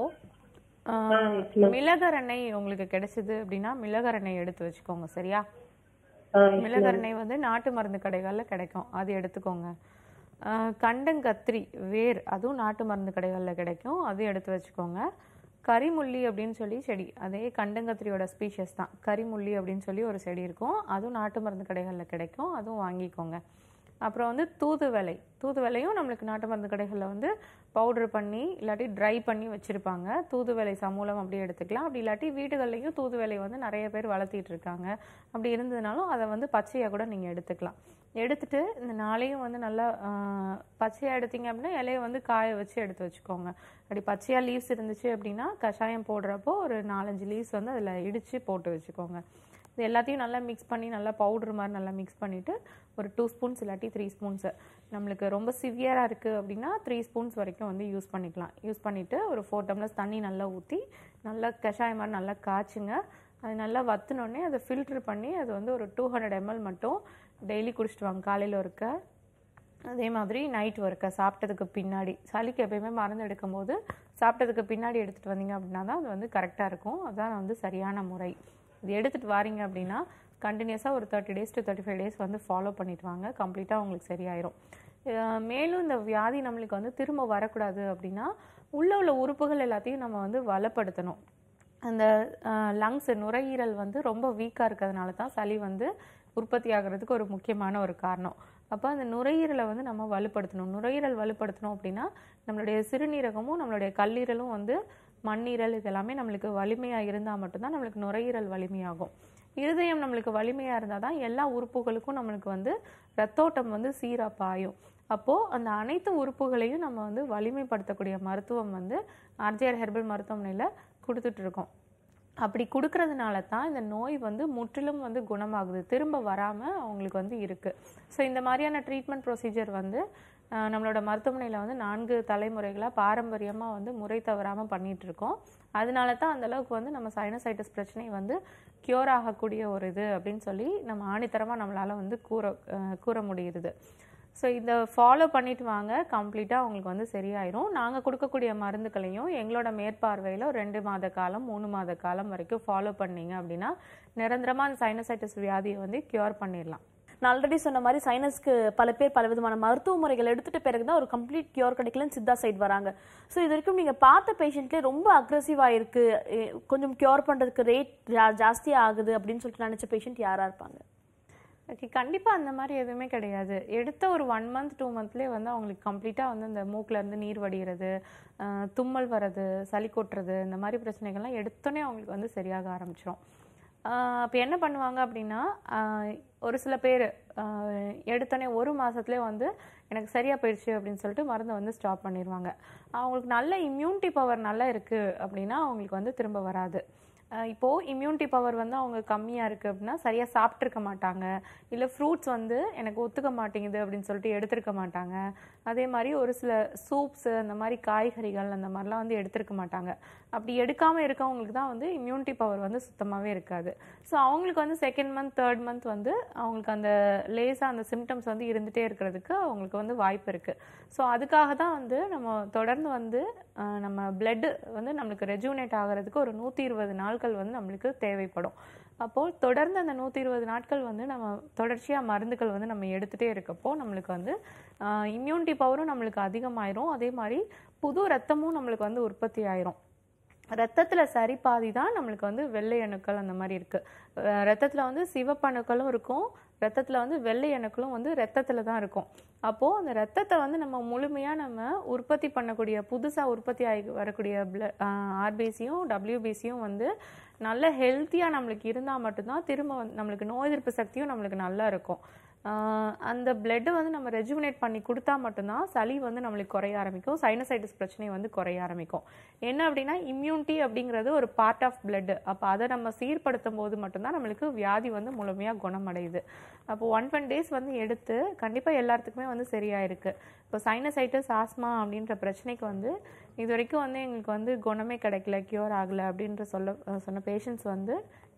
ஆ, yes, ma'am. மிளகரெண்ணெய் உங்களுக்கு கிடைச்சது அப்படின்னா மிளகரெண்ணெய் எடுத்து வச்சுக்கோங்க சரியா ஆ, yes, ma'am. மிளகரெண்ணெய் வந்து நாட்டு மருந்து கடைகளில் கிடைக்கும் அது எடுத்துக்கோங்க ஆ, கண்டங்கத்திரி வேர் அதுவும் நாட்டு மருந்து கடைகளில் கிடைக்கும் அது எடுத்து வச்சுக்கோங்க கரிமுள்ளி அப்படின்னு சொல்லி செடி அதே கண்டங்கத்திரியோட ஸ்பீஷஸ் தான் கரிமுள்ளி அப்படின்னு சொல்லி ஒரு செடி இருக்கும் அதுவும் நாட்டு மருந்து கடைகளில் கிடைக்கும் அதுவும் வாங்கிக்கோங்க அப்புறம் வந்து தூதுவளை தூதுவளையும் நம்மளுக்கு நாட்டு மருந்து கடைகளில் வந்து பவுடர் பண்ணி இல்லாட்டி ட்ரை பண்ணி வச்சுருப்பாங்க தூதுவளை சமூலம் அப்படியே எடுத்துக்கலாம் அப்படி இல்லாட்டி வீடுகள்லையும் தூதுவளை வந்து நிறைய பேர் வளர்த்திட்டு இருக்காங்க அப்படி இருந்ததுனாலும் அதை வந்து பச்சையாக கூட நீங்கள் எடுத்துக்கலாம் எடுத்துட்டு இந்த நாளையும் வந்து நல்லா ஆஹ், பச்சையா எடுத்தீங்க அப்படின்னா இலையை வந்து காய வச்சு எடுத்து வச்சுக்கோங்க அப்படி பச்சையா லீவ்ஸ் இருந்துச்சு அப்படின்னா கஷாயம் போடுறப்போ ஒரு நாலஞ்சு லீவ்ஸ் வந்து அதில் இடித்து போட்டு வச்சுக்கோங்க இது எல்லாத்தையும் நல்லா மிக்ஸ் பண்ணி நல்லா பவுடர் மாதிரி நல்லா மிக்ஸ் பண்ணிவிட்டு ஒரு டூ ஸ்பூன்ஸ் இல்லாட்டி த்ரீ ஸ்பூன்ஸு நம்மளுக்கு ரொம்ப சிவியராக இருக்குது அப்படின்னா த்ரீ ஸ்பூன்ஸ் வரைக்கும் வந்து யூஸ் பண்ணிக்கலாம் யூஸ் பண்ணிவிட்டு ஒரு ஃபோர் டம்ளர்ஸ் தண்ணி நல்லா ஊற்றி நல்லா கஷாயம் மாதிரி நல்லா காய்ச்சுங்க அது நல்லா வத்துனோடனே அதை ஃபில்டர் பண்ணி அது வந்து ஒரு டூ ஹண்ட்ரட் எம்எல் மட்டும் டெய்லி குடிச்சிட்டு வாங்க காலையில் ஒருக்க அதே மாதிரி நைட் ஒருக்க சாப்பிட்டதுக்கு பின்னாடி சளிக்கு எப்பயுமே மருந்து எடுக்கும்போது சாப்பிட்டதுக்கு பின்னாடி எடுத்துகிட்டு வந்தீங்க அப்படின்னா தான் அது வந்து கரெக்டாக இருக்கும் அதுதான் வந்து சரியான முறை இது எடுத்துகிட்டு வாரீங்க அப்படின்னா கண்டினியூஸாக ஒரு thirty days to thirty five days வந்து ஃபாலோ பண்ணிட்டு வாங்க கம்ப்ளீட்டாக உங்களுக்கு சரியாயிரும் அஹ் மேலும் இந்த வியாதி நம்மளுக்கு வந்து திரும்ப வரக்கூடாது அப்படின்னா உள்ள உள்ள உறுப்புகள் எல்லாத்தையும் நம்ம வந்து வளப்படுத்தணும் அந்த லங்ஸ் நுரையீரல் வந்து ரொம்ப வீக்காக இருக்கிறதுனால தான் சளி வந்து உற்பத்தி ஆகிறதுக்கு ஒரு முக்கியமான ஒரு காரணம் அப்போ அந்த நுரையீரலை வந்து நம்ம வலுப்படுத்தணும் நுரையீரல் வலுப்படுத்தணும் அப்படின்னா நம்மளுடைய சிறுநீரகமும் நம்மளுடைய கல்லீரலும் வந்து மண்ணீரல் இதெல்லாமே நம்மளுக்கு வலிமையாக இருந்தால் மட்டும்தான் நம்மளுக்கு நுரையீரல் வலிமையாகும் இருதயம் நம்மளுக்கு வலிமையாக இருந்தால் தான் எல்லா உறுப்புகளுக்கும் நம்மளுக்கு வந்து ரத்தோட்டம் வந்து சீராக பாயும் அப்போது அந்த அனைத்து உறுப்புகளையும் நம்ம வந்து வலிமைப்படுத்தக்கூடிய மருத்துவம் வந்து ஆர்ஜிஆர் ஹெர்பல் மருத்துவமனையில் கொடுத்துட்டு இருக்கோம் அப்படி கொடுக்கறதுனால தான் இந்த நோய் வந்து முற்றிலும் வந்து குணமாகுது திரும்ப வராமல் அவங்களுக்கு வந்து இருக்குது ஸோ இந்த மாதிரியான ட்ரீட்மெண்ட் ப்ரொசீஜர் வந்து அஹ், நம்மளோட மருத்துவமனையில் வந்து நான்கு தலைமுறைகளாக பாரம்பரியமாக வந்து முறை தவறாமல் பண்ணிட்டு இருக்கோம் அதனால தான் அந்த அளவுக்கு வந்து நம்ம சைனசைட்டிஸ் பிரச்சனை வந்து க்யூர் ஆகக்கூடிய ஒரு இது அப்படின்னு சொல்லி நம்ம ஆணித்தரமாக நம்மளால் வந்து கூற அஹ், கூற முடியுது ஸோ இதை ஃபாலோ பண்ணிட்டு வாங்க கம்ப்ளீட்டாக உங்களுக்கு வந்து சரியாயிரும் நாங்கள் கொடுக்கக்கூடிய மருந்துகளையும் எங்களோட மேற்பார்வையில் ரெண்டு மாத காலம் மூணு மாத காலம் வரைக்கும் ஃபாலோ பண்ணீங்க அப்படின்னா நிரந்தரமாக அந்த சைனசைட்டிஸ் வியாதியை வந்து க்யூர் பண்ணிடலாம் நான் ஆல்ரெடி சொன்ன மாதிரி சைனஸ்க்கு பல பேர் பல விதமான மருத்துவ முறைகள் எடுத்துட்ட பிறகு தான் ஒரு கம்ப்ளீட் கியூர் கிடைக்கலன்னு சித்தா சைடு வராங்க ஸோ இது வரைக்கும் நீங்க பார்த்த பேஷண்ட்லேயே ரொம்ப அக்ரெசிவா இருக்கு எ, கொஞ்சம் கியூர் பண்றதுக்கு ரேட் ஜாஸ்தியா ஆகுது அப்படின்னு சொல்லிட்டு நினைச்ச பேஷண்ட் யாரா இருப்பாங்க ஓகே கண்டிப்பாக அந்த மாதிரி எதுவுமே கிடையாது எடுத்த ஒரு ஒன் மந்த் டூ மந்த்லேயே வந்து அவங்களுக்கு கம்ப்ளீட்டாக வந்து இந்த மூக்குல இருந்து நீர் வடிகிறது ஆஹ் தும்மல் வர்றது சளி கொட்டுறது இந்த மாதிரி பிரச்சனைகள்லாம் எடுத்தோன்னே அவங்களுக்கு வந்து சரியாக ஆரம்பிச்சிடும் அப்போ என்ன பண்ணுவாங்க அப்படின்னா ஆஹ் ஒரு சில பேர் எடுத்தோடனே ஒரு மாதத்துலேயே வந்து எனக்கு சரியாக போயிடுச்சு அப்படின்னு சொல்லிட்டு மருந்தை வந்து ஸ்டாப் பண்ணிடுவாங்க அவங்களுக்கு நல்ல இம்யூனிட்டி பவர் நல்லா இருக்குது அப்படின்னா அவங்களுக்கு வந்து திரும்ப வராது அஹ் இப்போ இம்யூனிட்டி பவர் வந்து அவங்க கம்மியாக இருக்குது அப்படின்னா சரியாக சாப்பிட்ருக்க மாட்டாங்க இல்லை ஃப்ரூட்ஸ் வந்து எனக்கு ஒத்துக்க மாட்டேங்குது அப்படின்னு சொல்லிட்டு எடுத்திருக்க மாட்டாங்க அதே மாதிரி ஒரு சில சூப்ஸு அந்த மாதிரி காய்கறிகள் அந்த மாதிரிலாம் வந்து எடுத்திருக்க மாட்டாங்க அப்படி எடுக்காமல் இருக்கவங்களுக்கு தான் வந்து இம்யூனிட்டி பவர் வந்து சுத்தமாகவே இருக்காது ஸோ அவங்களுக்கு வந்து செகண்ட் மந்த் தேர்ட் மந்த் வந்து அவங்களுக்கு அந்த லேசாக அந்த சிம்டம்ஸ் வந்து இருந்துகிட்டே இருக்கிறதுக்கு அவங்களுக்கு வந்து வாய்ப்பு இருக்குது ஸோ அதுக்காக தான் வந்து நம்ம தொடர்ந்து வந்து அஹ், நம்ம பிளட்டு வந்து நம்மளுக்கு ரெஜுனேட் ஆகிறதுக்கு ஒரு நூற்றி இருபது நாட்கள் வந்து நம்மளுக்கு தேவைப்படும் அப்போது தொடர்ந்து அந்த நூற்றி இருபது நாட்கள் வந்து நம்ம தொடர்ச்சியாக மருந்துகள் வந்து நம்ம எடுத்துகிட்டே இருக்கப்போ நம்மளுக்கு வந்து இம்யூனிட்டி பவரும் நம்மளுக்கு அதிகமாயிரும் அதே மாதிரி புது ரத்தமும் நம்மளுக்கு வந்து உற்பத்தி ஆயிரும் ரத்தத்தில் சரி பாதி தான் நம்மளுக்கு வந்து வெள்ளை அணுக்கள் அந்த மாதிரி இருக்குது ரத்தத்தில் வந்து சிவப்பு அணுக்களும் இருக்கும் ரத்தத்தில் வந்து வெள்ளை அணுக்களும் வந்து ரத்தத்தில் தான் இருக்கும் அப்போது அந்த ரத்தத்தை வந்து நம்ம முழுமையாக நம்ம உற்பத்தி பண்ணக்கூடிய புதுசாக உற்பத்தி ஆகி வரக்கூடிய பிள ஆர்பிசியும் டபிள்யூபிசியும் வந்து நல்ல ஹெல்த்தியாக நம்மளுக்கு இருந்தால் மட்டும்தான் திரும்ப வந்து நம்மளுக்கு நோய் எதிர்ப்பு சக்தியும் நம்மளுக்கு நல்லா இருக்கும் ஆஹ் அந்த பிளட்டை வந்து நம்ம ரெஜுமினேட் பண்ணி கொடுத்தா மட்டும்தான் சளி வந்து நம்மளுக்கு குறைய ஆரம்பிக்கும் சைனசைட்டிஸ் பிரச்சனை வந்து குறைய ஆரம்பிக்கும் என்ன அப்படின்னா இம்யூனிட்டி அப்படிங்கிறது ஒரு பார்ட் ஆஃப் blood அப்போ அதை நம்ம சீர்படுத்தும் போது மட்டும்தான் நம்மளுக்கு வியாதி வந்து முழுமையாக குணமடையுது அப்போ ஒன் ஒன் டேஸ் வந்து எடுத்து கண்டிப்பாக எல்லாத்துக்குமே வந்து சரியாயிருக்கு இப்போ சைனசைட்டிஸ் ஆஸ்மா அப்படின்ற பிரச்சனைக்கு வந்து இது வரைக்கும் வந்து எங்களுக்கு வந்து குணமே கிடைக்கல க்யூர் ஆகலை அப்படின்ற சொல்ல சொன்ன பேஷண்ட்ஸ் வந்து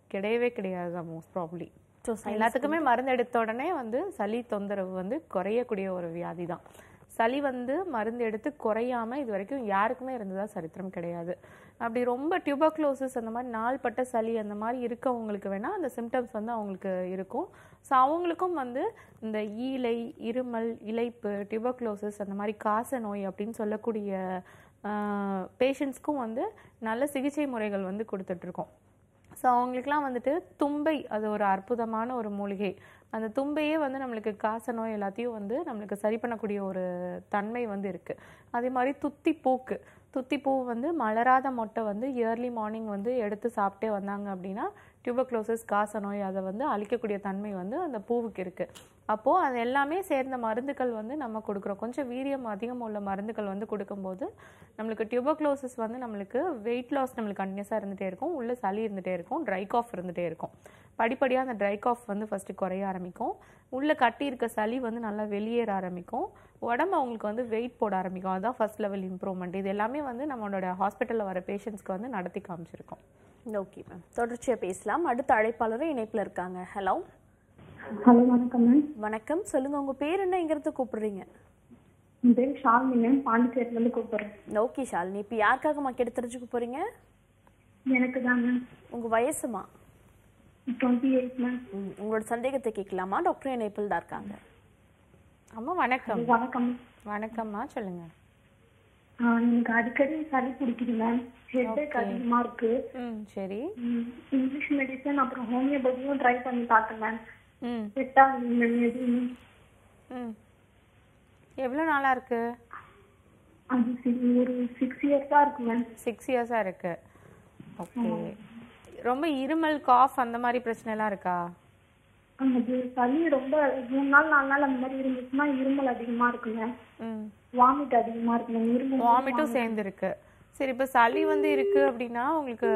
கிடையவே கிடையாது தான் மோஸ்ட் ப்ராப்ளி ஸோ எல்லாத்துக்குமே மருந்து எடுத்த உடனே வந்து சளி தொந்தரவு வந்து குறையக்கூடிய ஒரு வியாதி தான் சளி வந்து மருந்து எடுத்து குறையாம இது வரைக்கும் யாருக்குமே இருந்ததா சரித்திரம் கிடையாது அப்படி ரொம்ப டியூபர்க்ளோசிஸ் அந்த மாதிரி நாள்பட்ட சளி அந்த மாதிரி இருக்கவங்களுக்கு வேணா அந்த சிம்டம்ஸ் வந்து அவங்களுக்கு இருக்கும் ஸோ அவங்களுக்கும் வந்து இந்த ஈலை இருமல் இலைப்பு டியூபர்க்ளோசிஸ் அந்த மாதிரி காச நோய் அப்படின்னு சொல்லக்கூடிய பேஷண்ட்ஸ்க்கும் வந்து நல்ல சிகிச்சை முறைகள் வந்து கொடுத்துட்ருக்கோம் ஸோ அவங்களுக்குலாம் வந்துட்டு தும்பை அது ஒரு அற்புதமான ஒரு மூலிகை அந்த தும்பையே வந்து நம்மளுக்கு காச நோய் எல்லாத்தையும் வந்து நம்மளுக்கு சரி பண்ணக்கூடிய ஒரு தன்மை வந்து இருக்குது அதே மாதிரி துத்தி பூக்கு துத்தி பூ வந்து மலராத மொட்டை வந்து இயர்லி மார்னிங் வந்து எடுத்து சாப்பிட்டே வந்தாங்க அப்படின்னா டியூபர்க்ளோசிஸ் காச நோய் அதை வந்து அழிக்கக்கூடிய தன்மை வந்து அந்த பூவுக்கு இருக்குது அப்போது அது எல்லாமே சேர்ந்த மருந்துகள் வந்து நம்ம கொடுக்குறோம் கொஞ்சம் வீரியம் அதிகம் உள்ள மருந்துகள் வந்து கொடுக்கும்போது நம்மளுக்கு டியூபர்க்ளோசிஸ் வந்து நம்மளுக்கு வெயிட் லாஸ் நம்மளுக்கு கண்டினியூஸாக இருந்துகிட்டே இருக்கும் உள்ள சளி இருந்துகிட்டே இருக்கும் ட்ரை காஃப் இருந்துகிட்டே இருக்கும் படிப்படியாக அந்த ட்ரை காஃப் வந்து ஃபஸ்ட்டு குறைய ஆரம்பிக்கும் உள்ளே கட்டி இருக்க சளி வந்து நல்லா வெளியேற ஆரம்பிக்கும் உடம்பு அவங்களுக்கு வந்து வெயிட் போட ஆரம்பிக்கும் அதுதான் ஃபர்ஸ்ட் லெவல் இம்ப்ரூவ்மெண்ட் இது எல்லாமே வந்து நம்மளோட ஹாஸ்பிட்டலில் வர பேஷண்ட்ஸ்க்கு வந்து நடத்தி காமிச்சிருக்கோம் ஓகே மேம் தொடர்ச்சியாக பேசலாம் அடுத்த அழைப்பாளரும் இணைப்பில் இருக்காங்க ஹலோ ஹலோ வணக்கம் மேம் வணக்கம் சொல்லுங்க உங்க பேர் என்ன எங்கிறது கூப்பிடுறீங்க என் பேர் ஷாலினி மேம் பாண்டிச்சேரில இருந்து கூப்பிடுறேன் ஓகே ஷாலினி இப்போ யாருக்காகம்மா கேட்டு தெரிஞ்சுக்க போறீங்க எனக்கு தான் மேம் உங்க வயசுமா டுவெண்ட்டி எயிட் மேம் ம், உங்களோட சந்தேகத்தை கேட்கலாமா டாக்டர் இணைப்பில் தான் இருக்காங்க அம்மா வணக்கம் வணக்கம் வணக்கம்மா சொல்லுங்க ஆ, எனக்கு அடிக்கடி சளி பிடிக்குது மேம் ஹெட்டேக் அதிகமா இருக்கு ம் சரி ம், இங்கிலீஷ் மெடிசன் அப்புறம் ஹோமியோபதியும் ட்ரை பண்ணி பார்த்தேன் மேம் ம் செட் ஆகுது மேம் எதுவுமே ம் எவ்வளோ நாளாக இருக்கு அது சி- ஒரு சிக்ஸ் இயர்ஸா இருக்கு மேம் சிக்ஸ் இயர்ஸாக இருக்கு ஓகே ரொம்ப இருமல் காஃப் அந்த மாதிரி பிரச்சனைலாம் இருக்கா அது சளி ரொம்ப மூணு நாள் நாலு நாள் அந்த மாதிரி இருந்துச்சுன்னா இருமல் அதிகமா இருக்கு மேம் ம் வாமிட் அதிகமா இருக்கு மேம் இருமல் வாமிட்டும் சேர்ந்து இருக்கு சரி இப்போ சளி வந்து இருக்கு அப்படின்னா உங்களுக்கு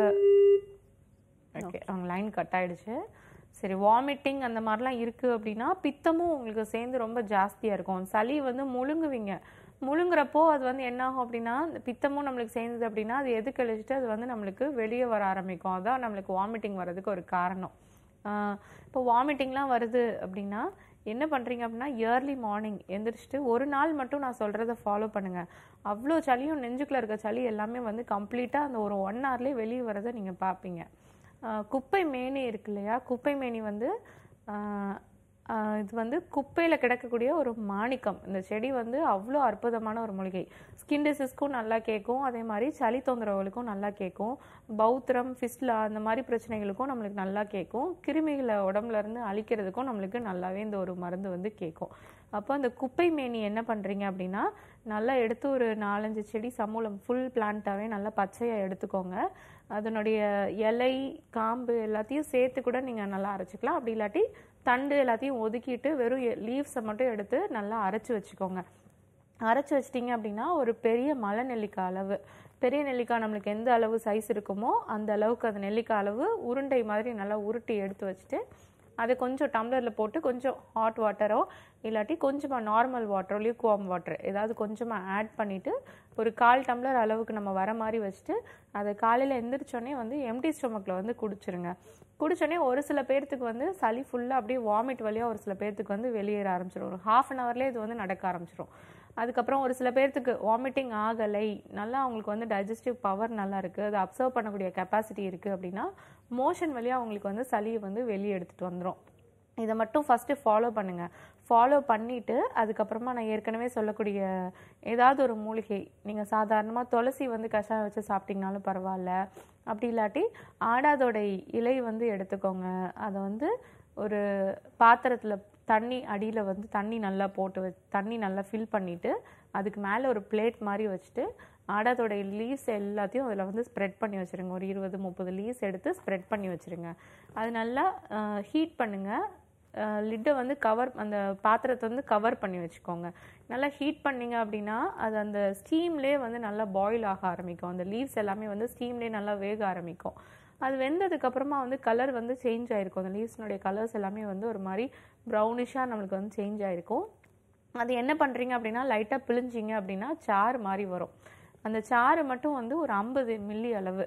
ஓகே அவங்க லைன் கட் ஆயிடுச்சு சரி வாமிட்டிங் அந்த மாதிரிலாம் இருக்கு அப்படின்னா பித்தமும் உங்களுக்கு சேர்ந்து ரொம்ப ஜாஸ்தியா இருக்கும் சளி வந்து முழுங்குவீங்க முழுங்குறப்போ அது வந்து என்ன ஆகும் அப்படின்னா இந்த பித்தமும் நம்மளுக்கு சேர்ந்தது அப்படின்னா அது எது கழிச்சிட்டு அது வந்து நம்மளுக்கு வெளியே வர ஆரம்பிக்கும் அதான் நம்மளுக்கு வாமிட்டிங் வர்றதுக்கு ஒரு காரணம் ஆஹ் இப்போ வாமிட்டிங்லாம் வருது அப்படின்னா என்ன பண்ணுறீங்க அப்படின்னா இயர்லி மார்னிங் எந்திரிச்சிட்டு ஒரு நாள் மட்டும் நான் சொல்கிறத ஃபாலோ பண்ணுங்கள் அவ்வளோ சளியும் நெஞ்சுக்குள்ள இருக்க சளி எல்லாமே வந்து கம்ப்ளீட்டாக அந்த ஒரு ஒன் ஹவர்லேயே வெளியே வரதை நீங்கள் பார்ப்பீங்க ஆஹ் குப்பை மேனி இருக்கு இல்லையா குப்பை மேனி வந்து ஆஹ் ஆஹ் இது வந்து குப்பையில் கிடக்கக்கூடிய ஒரு மாணிக்கம் இந்த செடி வந்து அவ்வளோ அற்புதமான ஒரு மூலிகை ஸ்கின் டிசீஸ்க்கும் நல்லா கேட்கும் அதே மாதிரி சளி தொந்தரவுகளுக்கும் நல்லா கேட்கும் பௌத்திரம் ஃபிஸ்லா அந்த மாதிரி பிரச்சனைகளுக்கும் நம்மளுக்கு நல்லா கேட்கும் கிருமிகளை உடம்புல இருந்து அழிக்கிறதுக்கும் நம்மளுக்கு நல்லாவே இந்த ஒரு மருந்து வந்து கேட்கும் அப்போ அந்த குப்பை மேனி என்ன பண்ணுறீங்க அப்படின்னா நல்லா எடுத்து ஒரு நாலஞ்சு செடி சமூலம் ஃபுல் பிளான்ட்டாகவே நல்லா பச்சையாக எடுத்துக்கோங்க அதனுடைய இலை காம்பு எல்லாத்தையும் சேர்த்து கூட நீங்கள் நல்லா அரைச்சிக்கலாம் அப்படி இல்லாட்டி தண்டு எல்லாத்தையும் ஒதுக்கிட்டு வெறும் லீவ்ஸை மட்டும் எடுத்து நல்லா அரைச்சி வச்சுக்கோங்க அரைச்சி வச்சிட்டிங்க அப்படின்னா ஒரு பெரிய மலை நெல்லிக்காய் அளவு பெரிய நெல்லிக்காய் நம்மளுக்கு எந்த அளவு சைஸ் இருக்குமோ அந்த அளவுக்கு அந்த நெல்லிக்காய் அளவு உருண்டை மாதிரி நல்லா உருட்டி எடுத்து வச்சுட்டு அதை கொஞ்சம் டம்ளரில் போட்டு கொஞ்சம் ஹாட் வாட்டரோ இல்லாட்டி கொஞ்சமாக நார்மல் வாட்டரோ லியூக்வார்ம் வாட்டர் ஏதாவது கொஞ்சமாக ஆட் பண்ணிவிட்டு ஒரு கால் டம்ளர் அளவுக்கு நம்ம வர மாதிரி வச்சுட்டு அதை காலையில் எந்திரிச்சோடனே வந்து எம்டி ஸ்டொமக்கில் வந்து குடிச்சிருங்க குடிச்சோடனே ஒரு சில பேர்த்துக்கு வந்து சளி ஃபுல்லாக அப்படியே வாமிட் வழியாக ஒரு சில பேர்த்துக்கு வந்து வெளியேற ஆரம்பிச்சிடும் ஒரு ஹாஃப் அன் ஹவர்லேயே இது வந்து நடக்க ஆரம்பிச்சிடும் அதுக்கப்புறம் ஒரு சில பேர்த்துக்கு வாமிட்டிங் ஆகலை நல்லா அவங்களுக்கு வந்து டைஜஸ்டிவ் பவர் நல்லா இருக்குது அதை அப்சர்வ் பண்ணக்கூடிய கெப்பாசிட்டி இருக்குது அப்படின்னா மோஷன் வழியாக அவங்களுக்கு வந்து சளியை வந்து வெளியே எடுத்துகிட்டு வந்துடும் இதை மட்டும் ஃபஸ்ட்டு ஃபாலோ பண்ணுங்கள் ஃபாலோ பண்ணிவிட்டு அதுக்கப்புறமா நான் ஏற்கனவே சொல்லக்கூடிய ஏதாவது ஒரு மூலிகை நீங்கள் சாதாரணமாக துளசி வந்து கஷாயம் வச்சு சாப்பிட்டீங்கனாலும் பரவாயில்ல அப்படி இல்லாட்டி ஆடாதோட இலை வந்து எடுத்துக்கோங்க அதை வந்து ஒரு பாத்திரத்தில் தண்ணி அடியில் வந்து தண்ணி நல்லா போட்டு வ தண்ணி நல்லா ஃபில் பண்ணிவிட்டு அதுக்கு மேலே ஒரு பிளேட் மாதிரி வச்சுட்டு ஆடாதோட லீவ்ஸ் எல்லாத்தையும் அதில் வந்து ஸ்ப்ரெட் பண்ணி வச்சுருங்க ஒரு இருபது முப்பது லீவ்ஸ் எடுத்து ஸ்ப்ரெட் பண்ணி வச்சுருங்க அது நல்லா ஹீட் பண்ணுங்கள் லிட்டை வந்து கவர் அந்த பாத்திரத்தை வந்து கவர் பண்ணி வச்சுக்கோங்க நல்லா ஹீட் பண்ணீங்க அப்படின்னா அது அந்த ஸ்டீம்லேயே வந்து நல்லா பாயில் ஆக ஆரம்பிக்கும் அந்த லீவ்ஸ் எல்லாமே வந்து ஸ்டீம்லேயே நல்லா வேக ஆரம்பிக்கும் அது வெந்ததுக்கு அப்புறமா வந்து கலர் வந்து சேஞ்ச் ஆயிருக்கும் அந்த லீவ்ஸ்னுடைய கலர்ஸ் எல்லாமே வந்து ஒரு மாதிரி ப்ரௌனிஷாக நம்மளுக்கு வந்து சேஞ்ச் ஆயிருக்கும் அது என்ன பண்ணுறீங்க அப்படின்னா லைட்டாக பிழிஞ்சிங்க அப்படின்னா சாறு மாதிரி வரும் அந்த சாறு மட்டும் வந்து ஒரு ஐம்பது மில்லி அளவு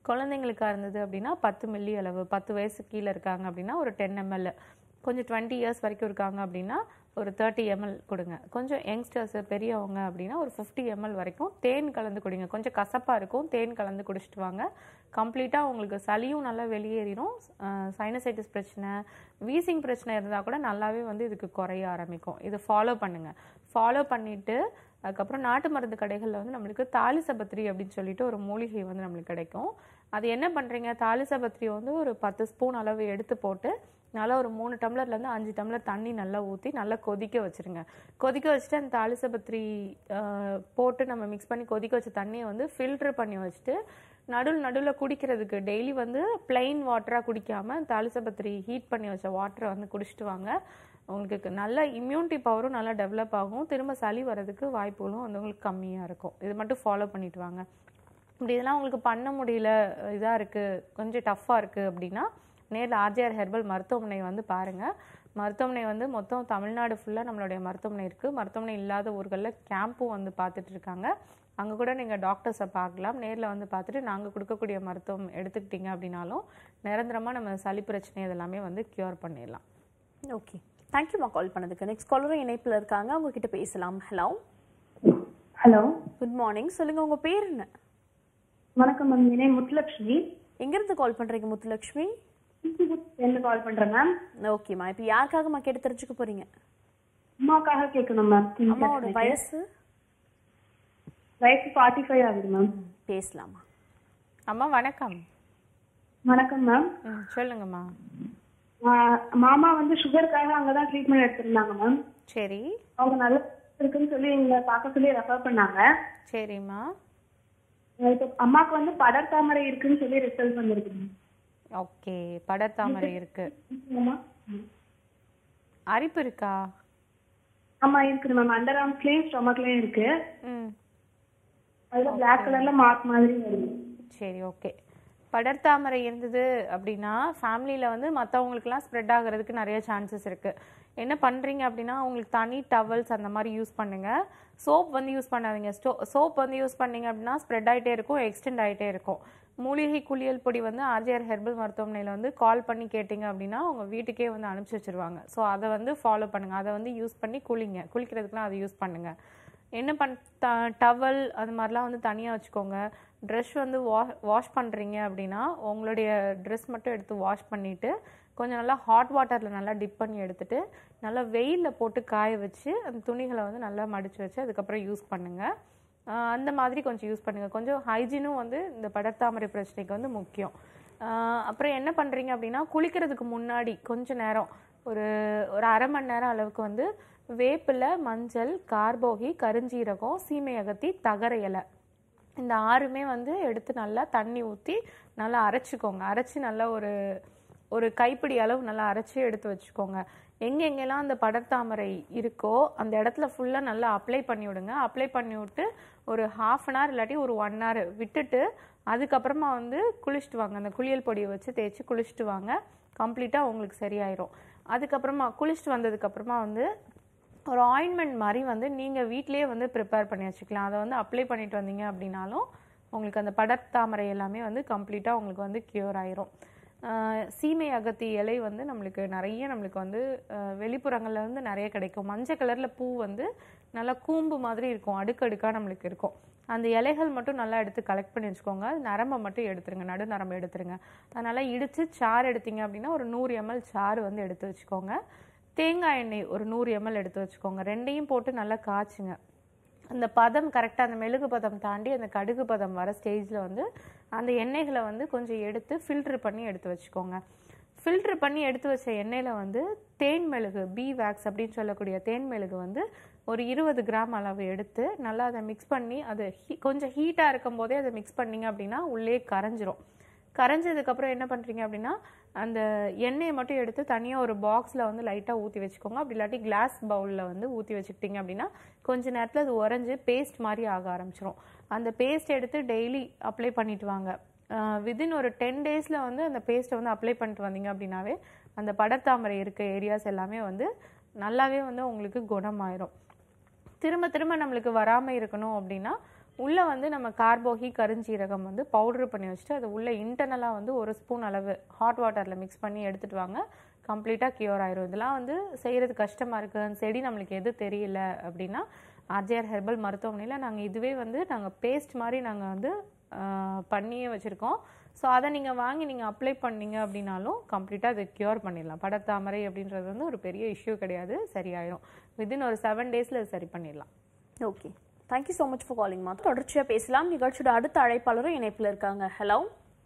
குழந்தைங்களுக்கா இருந்தது அப்படின்னா பத்து மில்லி அளவு பத்து வயசு கீழே இருக்காங்க அப்படின்னா ஒரு டென் எம்எல் கொஞ்சம் டுவெண்ட்டி இயர்ஸ் வரைக்கும் இருக்காங்க அப்படின்னா ஒரு தேர்ட்டி எம்எல் கொடுங்க கொஞ்சம் யங்ஸ்டர்ஸ் பெரியவங்க அப்படின்னா ஒரு ஃபிஃப்டி எம்எல் வரைக்கும் தேன் கலந்து குடிங்க கொஞ்சம் கசப்பாக இருக்கும் தேன் கலந்து குடிச்சிட்டு வாங்க கம்ப்ளீட்டாக உங்களுக்கு சளியும் நல்லா வெளியேறிடும் சைனசைட்டிஸ் பிரச்சனை வீசிங் பிரச்சனை இருந்தால் கூட நல்லாவே வந்து இதுக்கு குறைய ஆரம்பிக்கும் இதை ஃபாலோ பண்ணுங்கள் ஃபாலோ பண்ணிவிட்டு அதுக்கப்புறம் நாட்டு மருந்து கடைகளில் வந்து நம்மளுக்கு தாலிசபத்திரி அப்படின்னு சொல்லிட்டு ஒரு மூலிகை வந்து நம்மளுக்கு கிடைக்கும் அது என்ன பண்ணுறீங்க தாலிசபத்திரி வந்து ஒரு பத்து ஸ்பூன் அளவு எடுத்து போட்டு நல்லா ஒரு மூணு டம்ளர்லேருந்து அஞ்சு டம்ளர் தண்ணி நல்லா ஊற்றி நல்லா கொதிக்க வச்சுருங்க கொதிக்க வச்சுட்டு அந்த தாலிசபத்திரி ஆஹ், போட்டு நம்ம மிக்ஸ் பண்ணி கொதிக்க வச்ச தண்ணியை வந்து ஃபில்டர் பண்ணி வச்சுட்டு நடுவில் நடுவில் குடிக்கிறதுக்கு டெய்லி வந்து plain வாட்டராக குடிக்காமல் தாலிசபத்திரி ஹீட் பண்ணி வச்ச வாட்டரை வந்து குடிச்சிட்டு வாங்க உங்களுக்கு நல்ல இம்யூனிட்டி பவரும் நல்லா டெவலப் ஆகும் திரும்ப சளி வர்றதுக்கு வாய்ப்புகளும் வந்து உங்களுக்கு கம்மியாக இருக்கும் இது மட்டும் ஃபாலோ பண்ணிட்டு வாங்க இப்படி இதெல்லாம் உங்களுக்கு பண்ண முடியல இதாக இருக்குது கொஞ்சம் டஃப்பாக இருக்குது அப்படின்னா நேரில் ஆர்ஜிஆர் ஹெர்பல் மருத்துவமனை வந்து பாருங்கள் மருத்துவமனை வந்து மொத்தம் தமிழ்நாடு ஃபுல்லாக நம்மளுடைய மருத்துவமனை இருக்குது மருத்துவமனை இல்லாத ஊர்களில் கேம்பும் வந்து பார்த்துட்டு இருக்காங்க அங்கே கூட நீங்கள் டாக்டர்ஸை பார்க்கலாம் நேரில் வந்து பார்த்துட்டு நாங்கள் கொடுக்கக்கூடிய மருத்துவம் எடுத்துக்கிட்டீங்க அப்படின்னாலும் நிரந்தரமாக நம்ம சளி பிரச்சனை இதெல்லாமே வந்து க்யூர் பண்ணிடலாம் ஓகே தேங்க்யூமா கால் பண்ணதுக்கு நெக்ஸ்ட் காலரும் இணைப்பில் இருக்காங்க அவங்க கிட்ட பேசலாம் ஹலோ ஹலோ குட் மார்னிங் சொல்லுங்க உங்க பேர் என்ன வணக்கம் மேம் என் நேம் முத்துலட்சுமி எங்கிருந்து கால் பண்றீங்க முத்துலட்சுமி என்ன கால் பண்றேன் மேம் ஓகேம்மா இப்போ யாருக்காகம்மா கேட்டு தெரிஞ்சுக்க போறீங்க அம்மாவுக்காக கேட்கணும் மேம் அம்மாவோட வயசு வயசு ஃபார்ட்டி ஃபைவ் ஆகுது மேம் பேசலாமா அம்மா வணக்கம் வணக்கம் மேம் ம் சொல்லுங்கம்மா மாமா வந்து சுகருக்காக அங்கதான் ட்ரீட்மெண்ட் எடுத்திருந்தாங்க மேம் சரி அவங்க நல்லா இருக்குன்னு சொல்லி எங்களை பார்க்க சொல்லி ரெஃபர் பண்ணாங்க சரிம்மா அஹ் இப்போ அம்மாக்கு வந்து படர் தாமரை இருக்குன்னு சொல்லி ரிசல்ட் வந்திருக்கு மேம் ஓகே படத்தாமரை இருக்கு ஆமா அரிப்பு இருக்கா ஆமா இருக்குது மேம் அண்டர் ஆர்ம்ஸ்லயும் ஸ்டொமக்லயும் இருக்கு ம் அதுல பிளாக் கலர்ல மார்க் மாதிரி வருது சரி ஓகே படர்தாமரை இருந்தது அப்படின்னா ஃபேமிலியில் வந்து மற்றவங்களுக்குலாம் ஸ்ப்ரெட் ஆகிறதுக்கு நிறைய சான்சஸ் இருக்குது என்ன பண்ணுறீங்க அப்படின்னா உங்களுக்கு தனி டவல்ஸ் அந்த மாதிரி யூஸ் பண்ணுங்கள் சோப் வந்து யூஸ் பண்ணாதீங்க ஸ்டோ சோப் வந்து யூஸ் பண்ணீங்க அப்படின்னா ஸ்ப்ரெட் ஆகிட்டே இருக்கும் எக்ஸ்டெண்ட் ஆகிட்டே இருக்கும் மூலிகை குளியல் பொடி வந்து ஆர்ஜிஆர் ஹெர்பல் மருத்துவமனையில் வந்து கால் பண்ணி கேட்டிங்க அப்படின்னா உங்கள் வீட்டுக்கே வந்து அனுப்பிச்சி வச்சிருவாங்க ஸோ அதை வந்து ஃபாலோ பண்ணுங்கள் அதை வந்து யூஸ் பண்ணி குளிங்க குளிக்கிறதுக்குலாம் அதை யூஸ் பண்ணுங்கள் என்ன பண் ட டவல் அது மாதிரிலாம் வந்து தனியாக வச்சுக்கோங்க ட்ரெஸ் வந்து வா வாஷ் பண்ணுறீங்க அப்படின்னா உங்களுடைய ட்ரெஸ் மட்டும் எடுத்து வாஷ் பண்ணிவிட்டு கொஞ்சம் நல்லா ஹாட் வாட்டரில் நல்லா டிப் பண்ணி எடுத்துட்டு நல்லா வெயிலில் போட்டு காய வச்சு அந்த துணிகளை வந்து நல்லா மடித்து வச்சு அதுக்கப்புறம் யூஸ் பண்ணுங்கள் ஆஹ் அந்த மாதிரி கொஞ்சம் யூஸ் பண்ணுங்கள் கொஞ்சம் ஹைஜீனும் வந்து இந்த படர்தாமரை பிரச்சனைக்கு வந்து முக்கியம் ஆஹ் அப்புறம் என்ன பண்ணுறீங்க அப்படின்னா குளிக்கிறதுக்கு முன்னாடி கொஞ்ச நேரம் ஒரு ஒரு அரை மணி நேரம் அளவுக்கு வந்து வேப்பிலை மஞ்சள் கார்போகி கருஞ்சீரகம் சீமை அகத்தி தகர இலை இந்த ஆறுமே வந்து எடுத்து நல்லா தண்ணி ஊற்றி நல்லா அரைச்சிக்கோங்க அரைச்சி நல்லா ஒரு ஒரு கைப்பிடி அளவு நல்லா அரைச்சி எடுத்து வச்சுக்கோங்க எங்கெங்கெல்லாம் அந்த படர்தாமரை இருக்கோ அந்த இடத்துல ஃபுல்லாக நல்லா அப்ளை பண்ணி விடுங்க அப்ளை பண்ணி விட்டு ஒரு ஹாஃப் அன் ஹவர் இல்லாட்டி ஒரு ஒன் ஹவர் விட்டுட்டு அதுக்கப்புறமா வந்து குளிச்சுட்டு வாங்க அந்த குளியல் பொடியை வச்சு தேய்ச்சி குளிச்சுட்டு வாங்க கம்ப்ளீட்டாக உங்களுக்கு சரியாயிரும் அதுக்கப்புறமா குளிச்சுட்டு வந்ததுக்கப்புறமா வந்து ஒரு ஆயின்மெண்ட் மாதிரி வந்து நீங்கள் வீட்டிலேயே வந்து ப்ரிப்பேர் பண்ணி வச்சுக்கலாம் அதை வந்து அப்ளை பண்ணிட்டு வந்தீங்க அப்படின்னாலும் உங்களுக்கு அந்த படர்தாமரை எல்லாமே வந்து கம்ப்ளீட்டாக உங்களுக்கு வந்து க்யூர் ஆயிரும் ஆஹ் சீமை அகத்தி இலை வந்து நம்மளுக்கு நிறைய நம்மளுக்கு வந்து ஆஹ் வெளிப்புறங்கள்ல வந்து நிறைய கிடைக்கும் மஞ்சள் கலரில் பூ வந்து நல்லா கூம்பு மாதிரி இருக்கும் அடுக்கடுக்காக நம்மளுக்கு இருக்கும் அந்த இலைகள் மட்டும் நல்லா எடுத்து கலெக்ட் பண்ணி வச்சுக்கோங்க அது நரம்பை மட்டும் எடுத்துருங்க நடு நரம்பை எடுத்துருங்க அதனால் இடித்து சாறு எடுத்தீங்க அப்படின்னா ஒரு நூறு எம்எல் சாறு வந்து எடுத்து வச்சுக்கோங்க தேங்காய் எண்ணெய் ஒரு நூறு எம்எல் எடுத்து வச்சுக்கோங்க ரெண்டையும் போட்டு நல்லா காய்ச்சுங்க அந்த பதம் கரெக்டாக அந்த மெழுகு பதம் தாண்டி அந்த கடுகு பதம் வர ஸ்டேஜில் வந்து அந்த எண்ணெய்களை வந்து கொஞ்சம் எடுத்து ஃபில்ட்ரு பண்ணி எடுத்து வச்சுக்கோங்க ஃபில்ட்ரு பண்ணி எடுத்து வச்ச எண்ணெயில் வந்து தேன் மெழுகு பி வேக்ஸ் அப்படின்னு சொல்லக்கூடிய தேன் மெழுகு வந்து ஒரு இருபது கிராம் அளவு எடுத்து நல்லா அதை மிக்ஸ் பண்ணி அது ஹீ- கொஞ்சம் ஹீட்டாக இருக்கும் போதே அதை மிக்ஸ் பண்ணீங்க அப்படின்னா உள்ளே கரைஞ்சிரும் கரைஞ்சதுக்கப்புறம் என்ன பண்ணுறீங்க அப்படின்னா அந்த எண்ணெயை மட்டும் எடுத்து தனியாக ஒரு பாக்ஸில் வந்து லைட்டாக ஊற்றி வச்சுக்கோங்க அப்படி இல்லாட்டி கிளாஸ் பவுலில் வந்து ஊற்றி வச்சுக்கிட்டீங்க அப்படின்னா கொஞ்ச நேரத்தில் அது உறைஞ்சு பேஸ்ட் மாதிரி ஆக ஆரம்பிச்சிரும் அந்த பேஸ்ட் எடுத்து டெய்லி அப்ளை பண்ணிட்டு வாங்க வித்தின் ஒரு டென் டேஸில் வந்து அந்த பேஸ்ட்டை வந்து அப்ளை பண்ணிட்டு வந்தீங்க அப்படின்னாவே அந்த படர்தாமரை இருக்க ஏரியாஸ் எல்லாமே வந்து நல்லாவே வந்து உங்களுக்கு குணமாயிரும் திரும்ப திரும்ப நம்மளுக்கு வராமல் இருக்கணும் அப்படின்னா உள்ளே வந்து நம்ம கார்போகி கருஞ்சீரகம் வந்து பவுடர் பண்ணி வச்சுட்டு அது உள்ளே இன்டர்னலாக வந்து ஒரு ஸ்பூன் அளவு ஹாட் வாட்டரில் மிக்ஸ் பண்ணி எடுத்துகிட்டு வாங்க கம்ப்ளீட்டாக க்யூர் ஆயிரும் இதெல்லாம் வந்து செய்கிறது கஷ்டமாக இருக்குது அந்த செடி நம்மளுக்கு எது தெரியல அப்படின்னா ஆர்ஜிஆர் ஹெர்பல் மருத்துவமனையில் நாங்கள் இதுவே வந்து நாங்கள் பேஸ்ட் மாதிரி நாங்கள் வந்து ஆஹ், பண்ணியே வச்சுருக்கோம் ஸோ அதை நீங்கள் வாங்கி நீங்கள் அப்ளை பண்ணீங்க அப்படின்னாலும் கம்ப்ளீட்டாக அது க்யூர் பண்ணிடலாம் படத்தாமரை அப்படின்றது வந்து ஒரு பெரிய இஷ்யூ கிடையாது சரியாயிரும் வித்தின் ஒரு செவன் டேஸில் அது சரி பண்ணிடலாம் okay thank you so much for calling மா தொடர்ச்சியா பேசலாம் நிகழ்ச்சியோட அடுத்த அழைப்பாளரும் இணைப்புல இருக்காங்க ஹலோ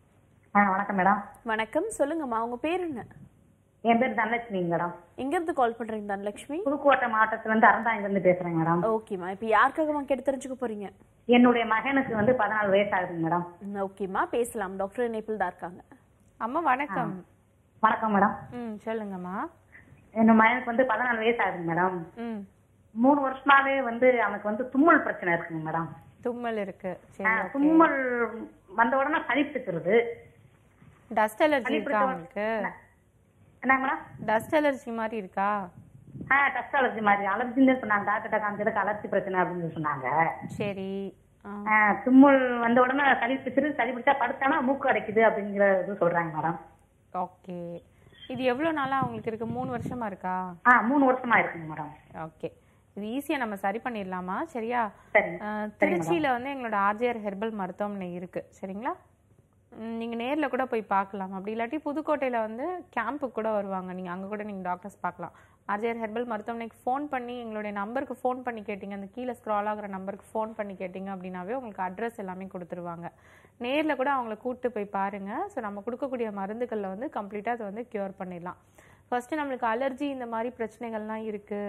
ஆ வணக்கம் மேடம் வணக்கம் சொல்லுங்கம்மா உங்க பேர் என்ன என் பேர் தனலட்சுமிங்க மேடம் எங்க இருந்து கால் பண்றீங்க தனலட்சுமி புதுக்கோட்டை மாவட்டத்துல இருந்து அறந்தாங்கிலிருந்து பேசுறேங்க மேடம் ஓகேம்மா இப்போ யாருக்காகம்மா கேட்டு தெரிஞ்சுக்க போறீங்க என்னுடைய மகனுக்கு வந்து பதினாலு வயசு ஆகுதுங்க மேடம் ம், ஓகேம்மா பேசலாம் டாக்டர் இணைப்பில் தான் இருக்காங்க அம்மா வணக்கம் வணக்கம் மேடம் ம் சொல்லுங்கம்மா என் மகனுக்கு வந்து பதினாலு வயசு ஆகுதுங்க மேடம் ம் மூணு வருஷமாவே வந்து அவனுக்கு வந்து தும்மல் பிரச்சனை இருக்குங்க மேடம் தும்மல் இருக்கு ஆ, சரி okay. தும்மல் வந்த உடனே சளிப்பிடிக்கிறது டஸ்ட் அலர்ஜி சளி இருக்கா பிடிச்ச உங்களுக்கு என்னங்க மேடம் டஸ்ட் அலர்ஜி மாதிரி இருக்கா ஆ டஸ்ட் அலர்ஜி மாதிரி அலர்ஜின்னு சொன்னாங்க டாக்டர்கிட்ட காமிச்சதுக்கு அலர்ஜி பிரச்சனை அப்படின்னு சொல்லி சொன்னாங்க சரி ஆ, ஆ, தும்மல் வந்த உடனே சளி பிடிச்சிரு சளி பிடிச்சா படுத்தானா மூக்கு அடைக்குது அப்படிங்கிற இது சொல்றாங்க மேடம் ஓகே இது எவ்வளோ நாளாக உங்களுக்கு இருக்கு மூணு வருஷமா இருக்கா ஆ மூணு வருஷமா இருக்குங்க மேடம் ஓகே இது ஈஸியாக நம்ம சரி பண்ணிடலாமா சரியா சரிங்க ஆ, திருச்சியில வந்து எங்களோட ஆர்ஜிஆர் ஹெர்பல் மருத்துவமனை இருக்கு சரிங்களா ம், நீங்க நேர்ல கூட போய் பார்க்கலாம் அப்படி இல்லாட்டி புதுக்கோட்டையில வந்து கேம்புக்கு கூட வருவாங்க நீங்க அங்க கூட நீங்க டாக்டர்ஸ் பார்க்கலாம் ஆர்ஜிஆர் ஹெர்பல் மருத்துவமனைக்கு ஃபோன் பண்ணி எங்களுடைய நம்பருக்கு ஃபோன் பண்ணி கேட்டீங்க அந்த கீழே ஸ்க்ரால் ஆகுற நம்பருக்கு ஃபோன் பண்ணி கேட்டீங்க அப்படின்னாவே உங்களுக்கு அட்ரஸ் எல்லாமே கொடுத்துருவாங்க நேர்ல கூட அவங்கள கூப்பிட்டு போய் பாருங்க ஸோ நம்ம கொடுக்கக்கூடிய மருந்துகளில் வந்து கம்ப்ளீட்டாக அதை வந்து க்யூர் பண்ணிடலாம் ஃபர்ஸ்ட் நம்மளுக்கு அலர்ஜி இந்த மாதிரி பிரச்சனைகள்லாம் இருக்கு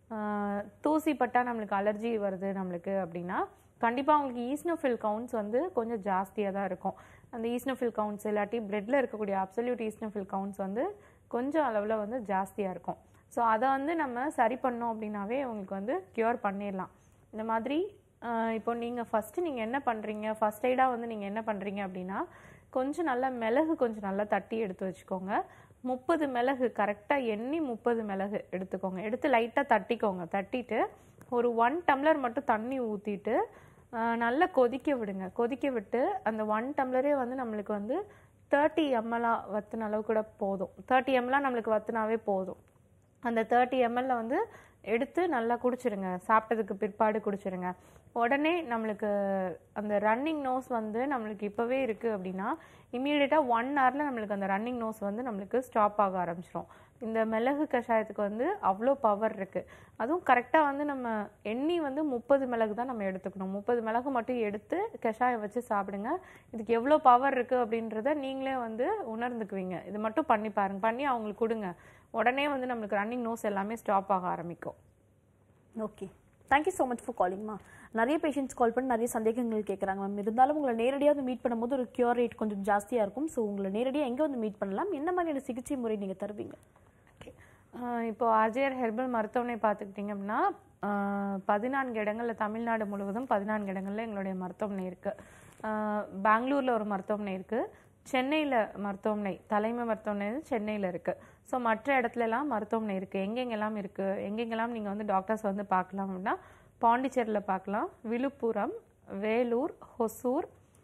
ஆஹ் தூசி பட்டா நம்மளுக்கு அலர்ஜி வருது நம்மளுக்கு அப்படின்னா கண்டிப்பாக அவங்களுக்கு ஈஸ்னோஃபில் கவுண்ட்ஸ் வந்து கொஞ்சம் ஜாஸ்தியாக தான் இருக்கும் அந்த ஈஸ்னோஃபில் கவுண்ட்ஸ் இல்லாட்டி பிளட்ல இருக்கக்கூடிய அப்சல்யூட் ஈஸ்னோஃபில் கவுண்ட்ஸ் வந்து கொஞ்சம் அளவில் வந்து ஜாஸ்தியாக இருக்கும் ஸோ அதை வந்து நம்ம சரி பண்ணோம் அப்படின்னாவே உங்களுக்கு வந்து க்யூர் பண்ணிடலாம் இந்த மாதிரி ஆஹ் இப்போ நீங்கள் ஃபஸ்ட்டு நீங்கள் என்ன பண்ணுறீங்க ஃபர்ஸ்ட் எய்டாக வந்து நீங்கள் என்ன பண்ணுறீங்க அப்படின்னா கொஞ்சம் நல்லா மிளகு கொஞ்சம் நல்லா தட்டி எடுத்து வச்சுக்கோங்க முப்பது மிளகு கரெக்டாக எண்ணி முப்பது மிளகு எடுத்துக்கோங்க எடுத்து லைட்டாக தட்டிக்கோங்க தட்டிட்டு ஒரு ஒன் டம்ளர் மட்டும் தண்ணி ஊற்றிட்டு நல்லா கொதிக்க விடுங்க கொதிக்க விட்டு அந்த ஒன் டம்ளரே வந்து நம்மளுக்கு வந்து தேர்ட்டி எம்எல்லாக வத்தின அளவு கூட போதும் தேர்ட்டி எம்எல்லாம் நம்மளுக்கு வத்தினாவே போதும் அந்த தேர்ட்டி எம்எல்ல வந்து எடுத்து நல்லா குடிச்சிருங்க சாப்பிட்டதுக்கு பிற்பாடு குடிச்சிருங்க உடனே நம்மளுக்கு அந்த ரன்னிங் நோஸ் வந்து நம்மளுக்கு இப்போவே இருக்குது அப்படின்னா இம்மீடியட்டாக ஒன் ஹவரில் நம்மளுக்கு அந்த ரன்னிங் நோஸ் வந்து நம்மளுக்கு ஸ்டாப் ஆக ஆரம்பிச்சிரும் இந்த மிளகு கஷாயத்துக்கு வந்து அவ்வளோ பவர் இருக்குது அதுவும் கரெக்டாக வந்து நம்ம எண்ணி வந்து முப்பது மிளகு தான் நம்ம எடுத்துக்கணும் முப்பது மிளகு மட்டும் எடுத்து கஷாயம் வச்சு சாப்பிடுங்க இதுக்கு எவ்வளோ பவர் இருக்குது அப்படின்றத நீங்களே வந்து உணர்ந்துக்குவீங்க இது மட்டும் பண்ணி பாருங்க பண்ணி அவங்களுக்கு கொடுங்க உடனே வந்து நம்மளுக்கு ரன்னிங் நோஸ் எல்லாமே ஸ்டாப் ஆக ஆரம்பிக்கும் okay thank you so much for காலிங்மா நிறைய பேஷண்ட்ஸ் கால் பண்ணி நிறைய சந்தேகங்கள் கேட்குறாங்க மேம் இருந்தாலும் உங்களை நேரடியாக வந்து மீட் பண்ணும்போது ஒரு கியூர் ரேட் கொஞ்சம் ஜாஸ்தியாக இருக்கும் ஸோ உங்களை நேரடியாக எங்கே வந்து மீட் பண்ணலாம் என்ன மாதிரியான சிகிச்சை முறை நீங்கள் தருவீங்க ஆஹ் இப்போ அஜயர் ஹெர்பல் மருத்துவமனை பார்த்துக்கிட்டிங்க அப்படின்னா ஆஹ் பதினான்கு இடங்களில் தமிழ்நாடு முழுவதும் பதினான்கு இடங்களில் எங்களுடைய மருத்துவமனை இருக்குது பெங்களூரில் ஒரு மருத்துவமனை இருக்குது சென்னையில் மருத்துவமனை தலைமை மருத்துவமனை வந்து சென்னையில் இருக்குது ஸோ மற்ற இடத்துல எல்லாம் மருத்துவமனை இருக்குது எங்கெங்கெல்லாம் இருக்குது எங்கெங்கெல்லாம் நீங்கள் வந்து டாக்டர்ஸ் வந்து பார்க்கலாம் அப்படின்னா பாண்டிச்சேரியில் பார்க்கலாம் விழுப்புரம் வேலூர் ஹொசூர்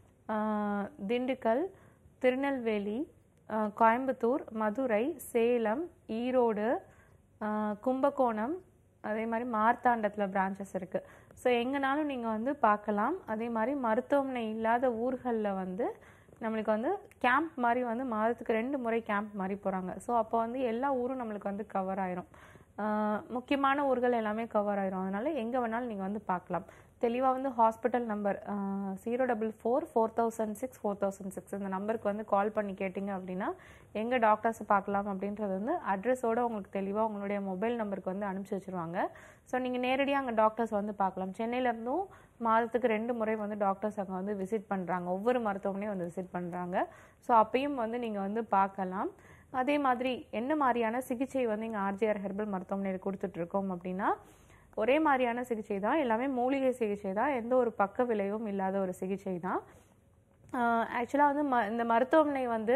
ஆஹ் திண்டுக்கல் திருநெல்வேலி ஆஹ் கோயம்புத்தூர் மதுரை சேலம் ஈரோடு ஆஹ் கும்பகோணம் அதே மாதிரி மார்த்தாண்டத்தில் பிரான்ச்சஸ் இருக்குது ஸோ எங்கேனாலும் நீங்கள் வந்து பார்க்கலாம் அதே மாதிரி மருத்துவமனை இல்லாத ஊர்களில் வந்து நம்மளுக்கு வந்து கேம்ப் மாதிரி வந்து மாதத்துக்கு ரெண்டு முறை கேம்ப் மாதிரி போகிறாங்க ஸோ அப்போ வந்து எல்லா ஊரும் நம்மளுக்கு வந்து கவர் ஆயிரும் ஆஹ் முக்கியமான ஊர்கள் எல்லாமே கவர் ஆயிரும் அதனால எங்கே வேணாலும் நீங்கள் வந்து பார்க்கலாம் தெளிவாக வந்து hospital number zero double four four thousand six four thousand six இந்த நம்பருக்கு வந்து கால் பண்ணி கேட்டிங்க அப்படின்னா எங்கே டாக்டர்ஸை பார்க்கலாம் அப்படின்றது வந்து அட்ரஸோட உங்களுக்கு தெளிவாக உங்களுடைய மொபைல் நம்பருக்கு வந்து அனுப்பிச்சி வச்சிருவாங்க ஸோ நீங்கள் நேரடியாக அங்கே டாக்டர்ஸ் வந்து பார்க்கலாம் சென்னையிலேருந்தும் மாதத்துக்கு ரெண்டு முறை வந்து டாக்டர்ஸ் அங்கே வந்து விசிட் பண்ணுறாங்க ஒவ்வொரு மருத்துவமனையும் வந்து விசிட் பண்ணுறாங்க ஸோ அப்பயும் வந்து நீங்கள் வந்து பார்க்கலாம் அதே மாதிரி என்ன மாதிரியான சிகிச்சை வந்து இங்கே ஆர்ஜிஆர் ஹெர்பல் மருத்துவமனையில் கொடுத்துட்ருக்கோம் அப்படின்னா ஒரே மாதிரியான சிகிச்சை தான் எல்லாமே மூலிகை சிகிச்சை தான் எந்த ஒரு பக்க விளைவும் இல்லாத ஒரு சிகிச்சை தான் ஆக்சுவலாக வந்து ம இந்த மருத்துவமனை வந்து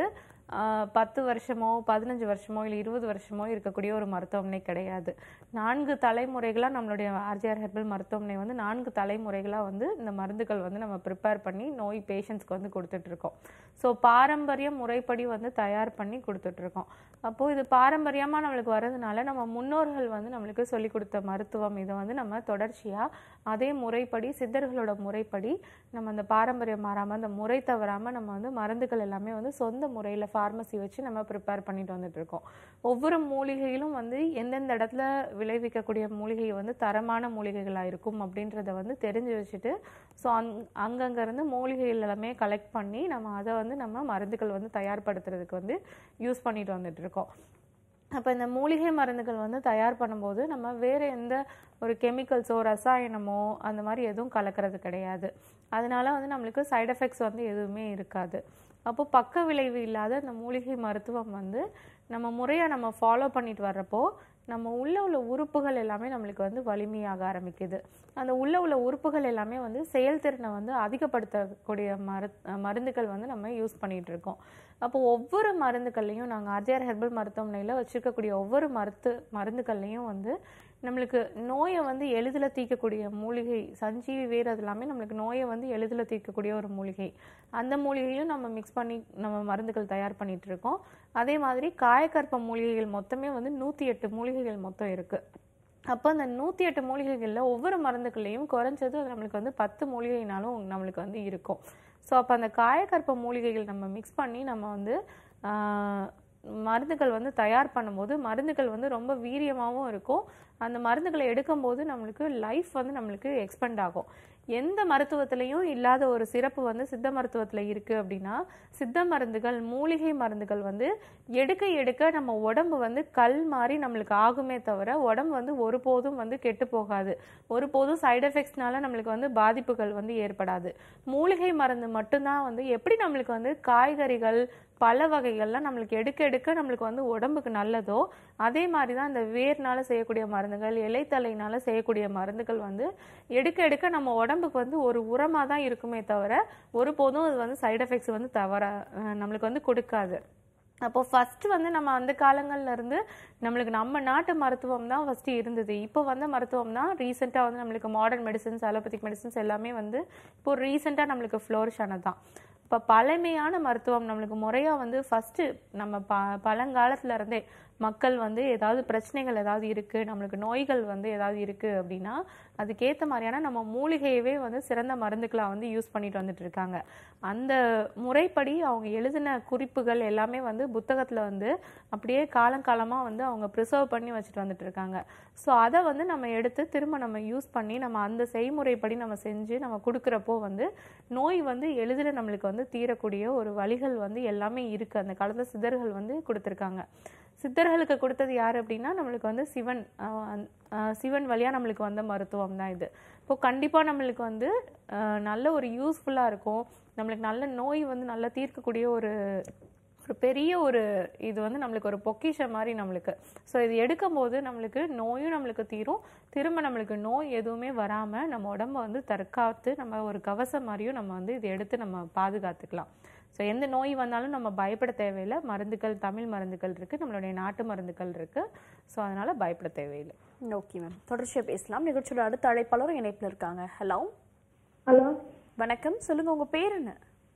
ஆஹ், பத்து வருஷமோ பதினஞ்சு வருஷமோ இல்லை இருபது வருஷமோ இருக்கக்கூடிய ஒரு மருத்துவமனை கிடையாது நான்கு தலைமுறைகளாக நம்மளுடைய ஆர்ஜிஆர் ஹெர்பல் மருத்துவமனை வந்து நான்கு தலைமுறைகளாக வந்து இந்த மருந்துகள் வந்து நம்ம ப்ரிப்பேர் பண்ணி நோய் பேஷண்ட்ஸ்க்கு வந்து கொடுத்துட்ருக்கோம் ஸோ பாரம்பரிய முறைப்படி வந்து தயார் பண்ணி கொடுத்துட்ருக்கோம் அப்போது இது பாரம்பரியமாக நம்மளுக்கு வர்றதுனால நம்ம முன்னோர்கள் வந்து நம்மளுக்கு சொல்லி கொடுத்த மருத்துவம் இதை வந்து நம்ம தொடர்ச்சியாக அதே முறைப்படி சித்தர்களோட முறைப்படி நம்ம அந்த பாரம்பரியம் மாறாமல் அந்த முறை தவறாமல் நம்ம வந்து மருந்துகள் எல்லாமே வந்து சொந்த முறையில் ஃபார்மசி வச்சு நம்ம ப்ரிப்பேர் பண்ணிட்டு வந்துட்டு இருக்கோம் ஒவ்வொரு மூலிகையிலும் வந்து எந்தெந்த இடத்துல விளைவிக்கக்கூடிய மூலிகை வந்து தரமான மூலிகைகளாக இருக்கும் அப்படின்றத வந்து தெரிஞ்சு வச்சுட்டு ஸோ அங் அங்கங்க இருந்து மூலிகைகள் எல்லாமே கலெக்ட் பண்ணி நம்ம அதை வந்து நம்ம மருந்துகள் வந்து தயார்படுத்துறதுக்கு வந்து யூஸ் பண்ணிட்டு வந்துட்டு இருக்கோம் அப்போ இந்த மூலிகை மருந்துகள் வந்து தயார் பண்ணும்போது நம்ம வேறு எந்த ஒரு கெமிக்கல்ஸோ ரசாயனமோ அந்த மாதிரி எதுவும் கலக்கிறது கிடையாது அதனால வந்து நம்மளுக்கு சைடு எஃபெக்ட்ஸ் வந்து எதுவுமே இருக்காது அப்போ பக்க விளைவு இல்லாத இந்த மூலிகை மருத்துவம் வந்து நம்ம முறையாக நம்ம ஃபாலோ பண்ணிட்டு வர்றப்போ நம்ம உள்ள உள்ள உறுப்புகள் எல்லாமே நம்மளுக்கு வந்து வலிமையாக ஆரம்பிக்குது அந்த உள்ள உள்ள உறுப்புகள் எல்லாமே வந்து செயல்திறனை வந்து அதிகப்படுத்தக்கூடிய மரு மருந்துகள் வந்து நம்ம யூஸ் பண்ணிட்டு இருக்கோம் அப்போ ஒவ்வொரு மருந்துகள்லையும் நாங்கள் ஆர்ஜிஆர் ஹெர்பல் மருத்துவமனையில் வச்சிருக்கக்கூடிய ஒவ்வொரு மருத்து மருந்துகள்லையும் வந்து நம்மளுக்கு நோயை வந்து எளிதில் தீர்க்கக்கூடிய மூலிகை சஞ்சீவி வேர் அது எல்லாமே நம்மளுக்கு நோயை வந்து எளிதில் தீர்க்கக்கூடிய ஒரு மூலிகை அந்த மூலிகையும் நம்ம மிக்ஸ் பண்ணி நம்ம மருந்துகள் தயார் பண்ணிட்டு இருக்கோம் அதே மாதிரி காயக்கற்ப மூலிகைகள் மொத்தமே வந்து நூற்றி எட்டு மூலிகைகள் மொத்தம் இருக்குது அப்போ அந்த நூற்றி எட்டு மூலிகைகளில் ஒவ்வொரு மருந்துகள்லையும் குறைஞ்சது அது நம்மளுக்கு வந்து பத்து மூலிகைனாலும் நம்மளுக்கு வந்து இருக்கும் ஸோ அப்போ அந்த காயக்கற்ப மூலிகைகள் நம்ம மிக்ஸ் பண்ணி நம்ம வந்து ஆஹ், மருந்துகள் வந்து தயார் பண்ணும்போது மருந்துகள் வந்து ரொம்ப வீரியமாகவும் இருக்கும் அந்த மருந்துகளை எடுக்கும்போது நம்மளுக்கு லைஃப் வந்து நம்மளுக்கு எக்ஸ்பெண்ட் ஆகும் எந்த மருத்துவத்திலையும் இல்லாத ஒரு சிறப்பு வந்து சித்த மருத்துவத்தில் இருக்குது அப்படின்னா சித்த மருந்துகள் மூலிகை மருந்துகள் வந்து எடுக்க எடுக்க நம்ம உடம்பு வந்து கல் மாதிரி நம்மளுக்கு ஆகுமே தவிர உடம்பு வந்து ஒருபோதும் வந்து கெட்டு போகாது ஒருபோதும் சைடு எஃபெக்ட்ஸ்னால நம்மளுக்கு வந்து பாதிப்புகள் வந்து ஏற்படாது மூலிகை மருந்து மட்டும்தான் வந்து எப்படி நம்மளுக்கு வந்து காய்கறிகள் பல வகைகள்லாம் நம்மளுக்கு எடுக்க எடுக்க நம்மளுக்கு வந்து உடம்புக்கு நல்லதோ அதே மாதிரி தான் இந்த வேர்னால செய்யக்கூடிய மருந்துகள் இலைத்தலைனால செய்யக்கூடிய மருந்துகள் வந்து எடுக்க எடுக்க நம்ம உடம்புக்கு வந்து ஒரு உரமாக தான் இருக்குமே தவிர ஒருபோதும் அது வந்து சைடு எஃபெக்ட்ஸ் வந்து தவற அஹ் நம்மளுக்கு வந்து கொடுக்காது அப்போ ஃபர்ஸ்ட் வந்து நம்ம அந்த காலங்கள்ல இருந்து நம்மளுக்கு நம்ம நாட்டு மருத்துவம் தான் ஃபர்ஸ்ட் இருந்தது இப்போ வந்த மருத்துவம் தான் ரீசெண்டாக வந்து நம்மளுக்கு மாடர்ன் மெடிசன்ஸ் அலோபதிக் மெடிசன்ஸ் எல்லாமே வந்து இப்போ ரீசெண்டாக நம்மளுக்கு ஃப்ளோரிஷ் ஆனது தான் இப்போ பழமையான மருத்துவம் நம்மளுக்கு முறையாக வந்து ஃபஸ்ட்டு நம்ம ப பழங்காலத்துல இருந்தே மக்கள் வந்து ஏதாவது பிரச்சனைகள் ஏதாவது இருக்குது நம்மளுக்கு நோய்கள் வந்து ஏதாவது இருக்குது அப்படின்னா அதுக்கேற்ற மாதிரியான நம்ம மூலிகையவே வந்து சிறந்த மருந்துக்களாக வந்து யூஸ் பண்ணிட்டு வந்துட்டு இருக்காங்க அந்த முறைப்படி அவங்க எழுதின குறிப்புகள் எல்லாமே வந்து புத்தகத்தில் வந்து அப்படியே காலங்காலமாக வந்து அவங்க ப்ரிசர்வ் பண்ணி வச்சுட்டு வந்துட்டு இருக்காங்க ஸோ அதை வந்து நம்ம எடுத்து திரும்ப நம்ம யூஸ் பண்ணி நம்ம அந்த செய்முறைப்படி நம்ம செஞ்சு நம்ம கொடுக்குறப்போ வந்து நோய் வந்து எளிதில் நம்மளுக்கு வந்து தீரக்கூடிய ஒரு வழிகள் வந்து எல்லாமே இருக்குது அந்த காலத்தில் சித்தர்கள் வந்து கொடுத்துருக்காங்க சித்தர்களுக்கு கொடுத்தது யார் அப்படின்னா நம்மளுக்கு வந்து சிவன் ஆஹ் அந்த- ஆஹ் சிவன் வழியாக நம்மளுக்கு வந்த மருத்துவம் தான் இது இப்போ கண்டிப்பாக நம்மளுக்கு வந்து ஆஹ் நல்ல ஒரு யூஸ்ஃபுல்லாக இருக்கும் நம்மளுக்கு நல்ல நோய் வந்து நல்லா தீர்க்கக்கூடிய ஒரு ஒரு பெரிய ஒரு இது வந்து நம்மளுக்கு ஒரு பொக்கிஷம் மாதிரி நம்மளுக்கு ஸோ இது எடுக்கும்போது நம்மளுக்கு நோயும் நம்மளுக்கு தீரும் திரும்ப நம்மளுக்கு நோய் எதுவுமே வராமல் நம்ம உடம்ப வந்து தற்காத்து நம்ம ஒரு கவசம் மாதிரியும் நம்ம வந்து இதை எடுத்து நம்ம பாதுகாத்துக்கலாம் ஸோ எந்த நோய் வந்தாலும் நம்ம பயப்பட தேவையில்லை மருந்துகள் தமிழ் மருந்துகள் இருக்குது நம்மளுடைய நாட்டு மருந்துகள் இருக்குது ஸோ அதனால் பயப்பட தேவையில்லை ஓகே மேம் தொடர்ச்சியா பேசலாம் நிகழ்ச்சியோட அடுத்த அழைப்பாளரும் இணைப்புல இருக்காங்க ஹலோ ஹலோ வணக்கம் சொல்லுங்க உங்க பேர் என்ன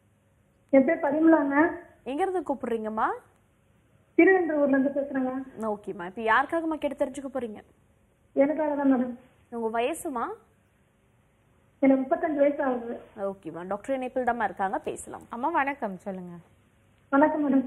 என் பேர் பரிமளாங்க எங்க இருந்து கூப்பிடுறீங்கம்மா திருவென்றூர்ல இருந்து பேசுறேங்க ஓகேம்மா இப்போ யாருக்காகம்மா கேட்டு தெரிஞ்சுக்க போறீங்க எனக்காக தான் மேடம் உங்க வயசுமா எனக்கு முப்பத்தஞ்சு வயசு ஆகுது ஓகேம்மா டாக்டர் இணைப்பில் தாம்மா இருக்காங்க பேசலாம் அம்மா வணக்கம் சொல்லுங்க வணக்கம் மேடம்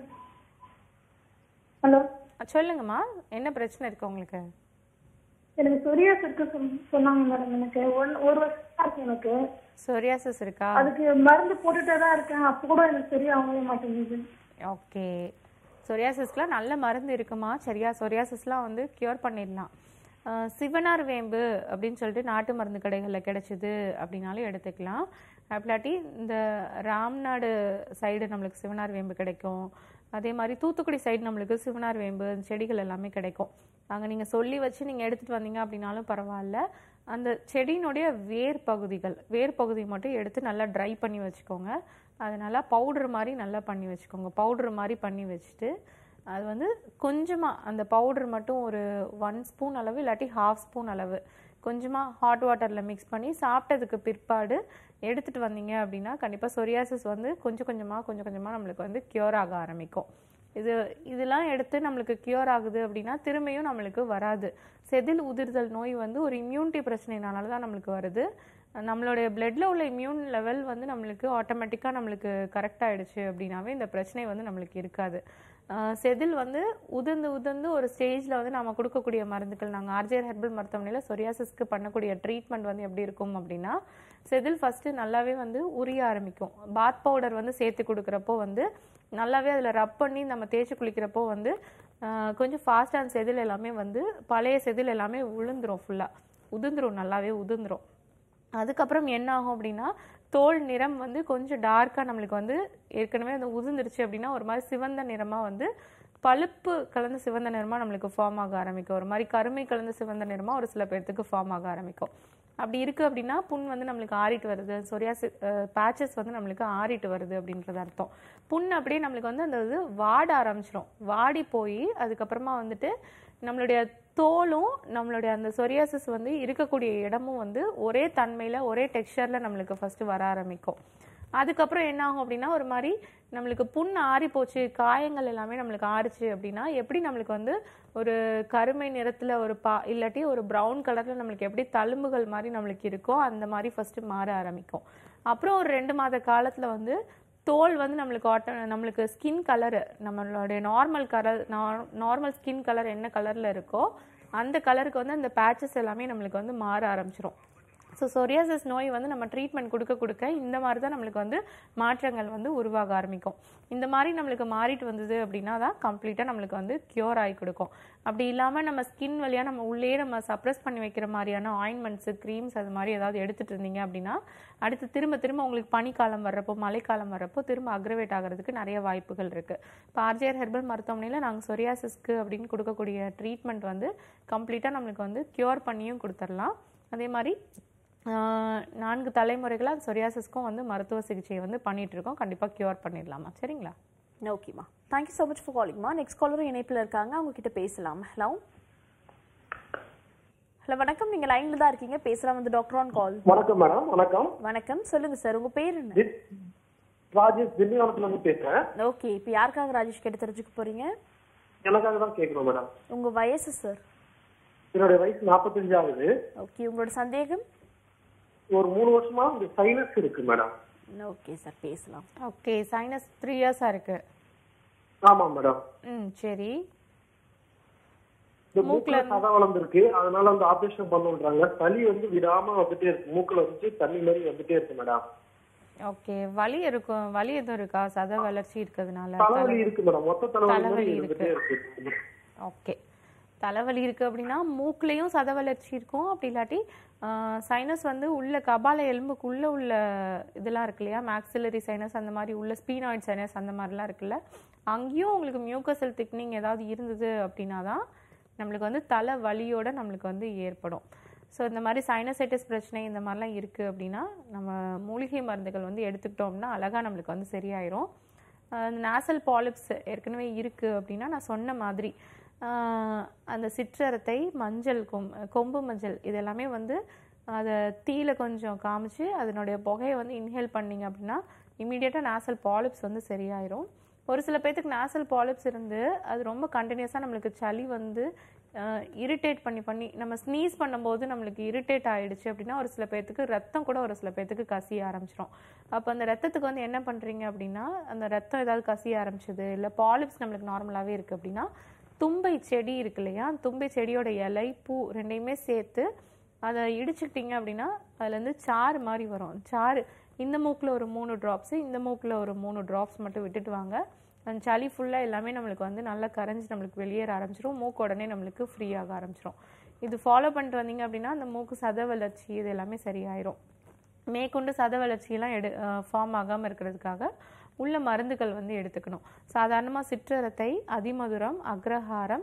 ஹலோ அஹ் சொல்லுங்கம்மா என்ன பிரச்சனை இருக்கு உங்களுக்கு எனக்கு சொரியாஸ் இருக்கு சொல்- சொன்னாங்க மேடம் எனக்கு ஒன் ஒரு வருஷம் இருக்கு எனக்கு சொரியாசிஸ் இருக்கா அதுக்கு மருந்து போட்டுட்டே தான் இருக்கேன் அப்போ கூட எனக்கு சரியாகவே மாட்டேங்குது ஓகே சொரியாசிஸ்க்குலாம் நல்ல மருந்து இருக்குமா சரியா சொரியாசிஸ்லாம் வந்து க்யூர் பண்ணிடலாம் அஹ் சிவனார் வேம்பு அப்படின்னு சொல்லிட்டு நாட்டு மருந்து கடைகளில் கிடைச்சிது அப்படின்னாலும் எடுத்துக்கலாம் அப்படிலாட்டி இந்த ராம்நாடு சைடு நம்மளுக்கு சிவனார் வேம்பு கிடைக்கும் அதே மாதிரி தூத்துக்குடி சைடு நம்மளுக்கு சிவனார் வேம்பு செடிகள் எல்லாமே கிடைக்கும் அங்கே நீங்கள் சொல்லி வச்சு நீங்கள் எடுத்துகிட்டு வந்தீங்க அப்படின்னாலும் பரவாயில்ல அந்த செடியினுடைய வேர் பகுதிகள் வேர் பகுதி மட்டும் எடுத்து நல்லா ட்ரை பண்ணி வச்சுக்கோங்க அது நல்லா பவுடர் மாதிரி நல்லா பண்ணி வச்சுக்கோங்க பவுடர் மாதிரி பண்ணி வச்சுட்டு அது வந்து கொஞ்சமாக அந்த பவுடர் மட்டும் ஒரு ஒன் ஸ்பூன் அளவு இல்லாட்டி ஹாஃப் ஸ்பூன் அளவு கொஞ்சமாக ஹாட் வாட்டரில் மிக்ஸ் பண்ணி சாப்பிட்டதுக்கு பிற்பாடு எடுத்துகிட்டு வந்தீங்க அப்படின்னா கண்டிப்பாக சொரியாசிஸ் வந்து கொஞ்சம் கொஞ்சமாக கொஞ்சம் கொஞ்சமாக நம்மளுக்கு வந்து க்யூர் ஆக ஆரம்பிக்கும் இது இதெல்லாம் எடுத்து நம்மளுக்கு க்யூர் ஆகுது அப்படின்னா திரும்பியும் நம்மளுக்கு வராது செதில் உதிர்தல் நோய் வந்து ஒரு இம்யூனிட்டி பிரச்சனைனால தான் நம்மளுக்கு வருது நம்மளுடைய பிளட்ல உள்ள இம்யூன் லெவல் வந்து நம்மளுக்கு ஆட்டோமேட்டிக்காக நம்மளுக்கு கரெக்ட் ஆயிடுச்சு அப்படின்னாவே இந்த பிரச்சனை வந்து நம்மளுக்கு இருக்காது ஆஹ் செதில் வந்து உதிர்ந்து உதிர்ந்து ஒரு ஸ்டேஜில் வந்து நம்ம கொடுக்கக்கூடிய மருந்துகள் நாங்கள் ஆர்ஜிஆர் ஹெர்பல் மருத்துவமனையில் சொரியாசிஸ்க்கு பண்ணக்கூடிய ட்ரீட்மெண்ட் வந்து எப்படி இருக்கும் அப்படின்னா செதில் ஃபஸ்ட்டு நல்லாவே வந்து உரிய ஆரம்பிக்கும் பாத் பவுடர் வந்து சேர்த்து கொடுக்குறப்போ வந்து நல்லாவே அதில் ரப் பண்ணி நம்ம தேய்ச்சி குளிக்கிறப்போ வந்து ஆஹ் கொஞ்சம் ஃபாஸ்டான செதில் எல்லாமே வந்து பழைய செதில் எல்லாமே உளுந்துரும் ஃபுல்லாக உதிர்ந்துரும் நல்லாவே உதிர்ந்துரும் அதுக்கப்புறம் என்ன ஆகும் அப்படின்னா தோல் நிறம் வந்து கொஞ்சம் டார்க்காக நம்மளுக்கு வந்து ஏற்கனவே அந்த உதிர்ந்துருச்சு அப்படின்னா ஒரு மாதிரி சிவந்த நிறமாக வந்து பழுப்பு கலந்த சிவந்த நிறமாக நம்மளுக்கு ஃபார்ம் ஆக ஆரம்பிக்கும் ஒரு மாதிரி கருமை கலந்த சிவந்த நிறமாக ஒரு சில பேர்த்துக்கு ஃபார்ம் ஆக ஆரம்பிக்கும் அப்படி இருக்கு அப்படின்னா புண் வந்து நம்மளுக்கு ஆறிட்டு வருது சொரியாசி பேச்சஸ் வந்து நம்மளுக்கு ஆறிட்டு வருது அப்படின்றது அர்த்தம் புண் அப்படியே நம்மளுக்கு வந்து அந்த இது வாட ஆரம்பிச்சிடும் வாடி போய் அதுக்கப்புறமா வந்துட்டு நம்மளுடைய தோலும் நம்மளுடைய அந்த சொரியாசிஸ் வந்து இருக்கக்கூடிய இடமும் வந்து ஒரே தன்மையில ஒரே டெக்ஸ்சர்ல நம்மளுக்கு ஃபர்ஸ்ட் வர ஆரம்பிக்கும் அதுக்கப்புறம் என்ன ஆகும் அப்படின்னா ஒரு மாதிரி நம்மளுக்கு புண் ஆறி போச்சு காயங்கள் எல்லாமே நம்மளுக்கு ஆறுச்சு அப்படின்னா எப்படி நம்மளுக்கு வந்து ஒரு கருமை நிறத்துல ஒரு பா இல்லாட்டி ஒரு பிரவுன் கலர்ல நம்மளுக்கு எப்படி தழும்புகள் மாதிரி நம்மளுக்கு இருக்கோ அந்த மாதிரி ஃபர்ஸ்ட் மாற ஆரம்பிக்கும் அப்புறம் ஒரு ரெண்டு மாத காலத்துல வந்து தோல் வந்து நம்மளுக்கு ஆட்டோ நம்மளுக்கு ஸ்கின் கலரு நம்மளுடைய normal colour normal skin colour என்ன கலரில் இருக்கோ அந்த கலருக்கு வந்து அந்த பேச்சஸ் எல்லாமே நம்மளுக்கு வந்து மாற ஆரம்பிச்சிரும் ஸோ சொரியாசிஸ் நோய் வந்து நம்ம ட்ரீட்மெண்ட் கொடுக்க கொடுக்க இந்த மாதிரி தான் நம்மளுக்கு வந்து மாற்றங்கள் வந்து உருவாக ஆரம்பிக்கும் இந்த மாதிரி நம்மளுக்கு மாறிட்டு வந்தது அப்படின்னா தான் கம்ப்ளீட்டாக நம்மளுக்கு வந்து க்யூர் ஆகி கொடுக்கும் அப்படி இல்லாமல் நம்ம ஸ்கின் வழியாக நம்ம உள்ளே நம்ம சப்ரஸ் பண்ணி வைக்கிற மாதிரியான ஆயின்மெண்ட்ஸு க்ரீம்ஸ் அது மாதிரி ஏதாவது எடுத்துட்டு இருந்தீங்க அப்படின்னா அடுத்து திரும்ப திரும்ப உங்களுக்கு பனிக்காலம் வர்றப்போ மழைக்காலம் வர்றப்போ திரும்ப அக்ரவேட் ஆகிறதுக்கு நிறைய வாய்ப்புகள் இருக்குது இப்போ ஆர்ஜிஆர் ஹெர்பல் மருத்துவமனையில் நாங்கள் சொரியாசிஸ்க்கு அப்படின்னு கொடுக்கக்கூடிய ட்ரீட்மெண்ட் வந்து கம்ப்ளீட்டாக நம்மளுக்கு வந்து க்யூர் பண்ணியும் கொடுத்துடலாம் அதே மாதிரி ஆஹ், நான்கு தலைமுறைகளாக சொரியாசிஸ்க்கும் வந்து மருத்துவ சிகிச்சை வந்து பண்ணிட்டு இருக்கோம் கண்டிப்பாக க்யூர் பண்ணிடலாமா சரிங்களா ஓகேம்மா தேங்க்யூ ஸோ மச் ஃபார் காலிங்மா நெக்ஸ்ட் காலரும் இணைப்பில் இருக்காங்க அவங்க கிட்ட பேசலாம் ஹலோ ஹலோ வணக்கம் நீங்க லைன்ல தான் இருக்கீங்க பேசலாம் வந்து டாக்டர் ஆன் கால் வணக்கம் மேடம் வணக்கம் வணக்கம் சொல்லுங்க சார் உங்க பேர் என்ன தி- ராஜேஷ் திண்டிவனத்துல இருந்து பேசுறேன் ஓகே இப்போ யாருக்காக ராஜேஷ் கேட்டு தெரிஞ்சுக்க போறீங்க எனக்காக தான் கேட்கணும் மேடம் உங்க வயசு சார் என்னுடைய வயசு நாற்பத்தஞ்சு ஆகுது ஓகே உங்களோட சந்தேகம் ஒரு மூணு வருஷமா இந்த சைனஸ் இருக்கு மேடம் ஓகே சார் பேசலாம் ஓகே சைனஸ் த்ரீ இயர்ஸாக இருக்கு ஆமா மேடம் ம் சரி இந்த மூக்குல சதை வளர்ந்துருக்கு அதனால அந்த ஆபரேஷன் பண்ணுன்றாங்க சளி வந்து விடாம வந்துட்டே இருக்கு மூக்குல வந்து தண்ணி மாதிரி வந்துட்டே இருக்கு மேடம் ஓகே வலி இருக்கும் வலி எதுவும் இருக்கா சத வளர்ச்சி இருக்கிறதுனால தலைவலி இருக்கு மேடம் மொத்த தலைவலி தலைவலி மாதிரி இருக்கு. இருந்துட்டே இருக்கு ஓகே தலைவலி இருக்கு அப்படின்னா மூக்குலயும் சத வளர்ச்சி இருக்கும் அப்படி இல்லாட்டி சைனஸ் வந்து உள்ள கபால எலும்புக்குள்ள உள்ள இதெல்லாம் இருக்கு இல்லையா மேக்ஸிலரி சைனஸ் அந்த மாதிரி உள்ள ஸ்பீனாய்ட் சைனஸ் அந்த மாதிரிலாம் இருக்குல்ல அங்கேயும் உங்களுக்கு மியூக்கசல் திக்னிங் ஏதாவது இருந்தது அப்படின்னா தான் நம்மளுக்கு வந்து தலை வலியோட நம்மளுக்கு வந்து ஏற்படும் ஸோ இந்த மாதிரி சைனசைட்டிஸ் பிரச்சனை இந்த மாதிரிலாம் இருக்குது அப்படின்னா நம்ம மூலிகை மருந்துகள் வந்து எடுத்துக்கிட்டோம்னா அழகாக நம்மளுக்கு வந்து சரியாயிரும் நாசல் பாலிப்ஸ் ஏற்கனவே இருக்குது அப்படின்னா நான் சொன்ன மாதிரி ஆஹ் அந்த சிற்றரத்தை மஞ்சள் கொம் கொம்பு மஞ்சள் இது எல்லாமே வந்து அதை தீயில கொஞ்சம் காமிச்சு அதனுடைய புகையை வந்து இன்ஹேல் பண்ணீங்க அப்படின்னா இமீடியட்டாக நாசல் பாலிப்ஸ் வந்து சரியாயிரும் ஒரு சில பேர்த்துக்கு நாசல் பாலிப்ஸ் இருந்து அது ரொம்ப கண்டினியூஸாக நம்மளுக்கு சளி வந்து இரிட்டேட் பண்ணி பண்ணி நம்ம ஸ்னீஸ் பண்ணும்போது நம்மளுக்கு இரிட்டேட் ஆயிடுச்சு அப்படின்னா ஒரு சில பேர்த்துக்கு ரத்தம் கூட ஒரு சில பேர்த்துக்கு கசிய ஆரம்பிச்சிடும் அப்போ அந்த ரத்தத்துக்கு வந்து என்ன பண்ணுறீங்க அப்படின்னா அந்த ரத்தம் ஏதாவது கசிய ஆரம்பிச்சது இல்லை பாலிப்ஸ் நம்மளுக்கு நார்மலாகவே இருக்குது அப்படின்னா தும்பை செடி இருக்கு இல்லையா தும்பை செடியோட இலை பூ ரெண்டையுமே சேர்த்து அதை இடிச்சுக்கிட்டீங்க அப்படின்னா அதுலேருந்து சாறு மாதிரி வரும் சாறு இந்த மூக்கில் ஒரு மூணு ட்ராப்ஸு இந்த மூக்கில் ஒரு மூணு ட்ராப்ஸ் மட்டும் விட்டுட்டு வாங்க அந்த சளி ஃபுல்லாக எல்லாமே நம்மளுக்கு வந்து நல்லா கரைஞ்சி நம்மளுக்கு வெளியேற ஆரம்பிச்சிரும் மூக்கு உடனே நம்மளுக்கு ஃப்ரீ ஆக ஆரம்பிச்சிரும் இது ஃபாலோ பண்ணிட்டு வந்தீங்க அப்படின்னா அந்த மூக்கு சத வளர்ச்சி இது எல்லாமே சரியாயிரும் மேற்கொண்டு சத வளர்ச்சியெல்லாம் எடு ஃபார்ம் ஆகாமல் இருக்கிறதுக்காக உள்ள மருந்துகள் வந்து எடுத்துக்கணும் சாதாரணமாக சிற்றரத்தை அதிமதுரம் அக்ரஹாரம்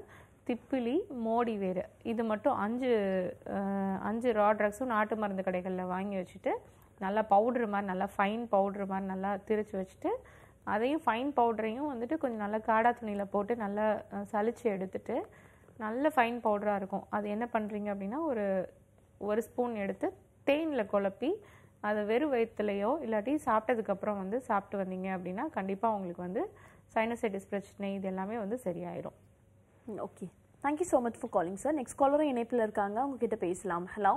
திப்பிலி மோடி வேறு இது மட்டும் அஞ்சு அஹ், அஞ்சு ரா ட்ரக்ஸும் நாட்டு மருந்து கடைகளில் வாங்கி வச்சுட்டு நல்லா பவுட்ரு மாதிரி நல்லா ஃபைன் பவுட்ரு மாதிரி நல்லா திரிச்சு வச்சுட்டு அதையும் ஃபைன் பவுடரையும் வந்துட்டு கொஞ்சம் நல்லா காடா துணியில் போட்டு நல்லா அஹ், சலிச்சு எடுத்துட்டு நல்ல ஃபைன் பவுடராக இருக்கும் அது என்ன பண்ணுறீங்க அப்படின்னா ஒரு ஒரு ஸ்பூன் எடுத்து தேனில் குழப்பி அதை வெறும் வயிற்றுலையோ இல்லாட்டி சாப்பிட்டதுக்கப்புறம் வந்து சாப்பிட்டு வந்தீங்க அப்படின்னா கண்டிப்பாக உங்களுக்கு வந்து சைனசைட்டிஸ் பிரச்சனை இது எல்லாமே வந்து சரியாயிடும் okay thank you so much for calling sir next காலரும் இணைப்பில் இருக்காங்க உங்ககிட்ட பேசலாம் ஹலோ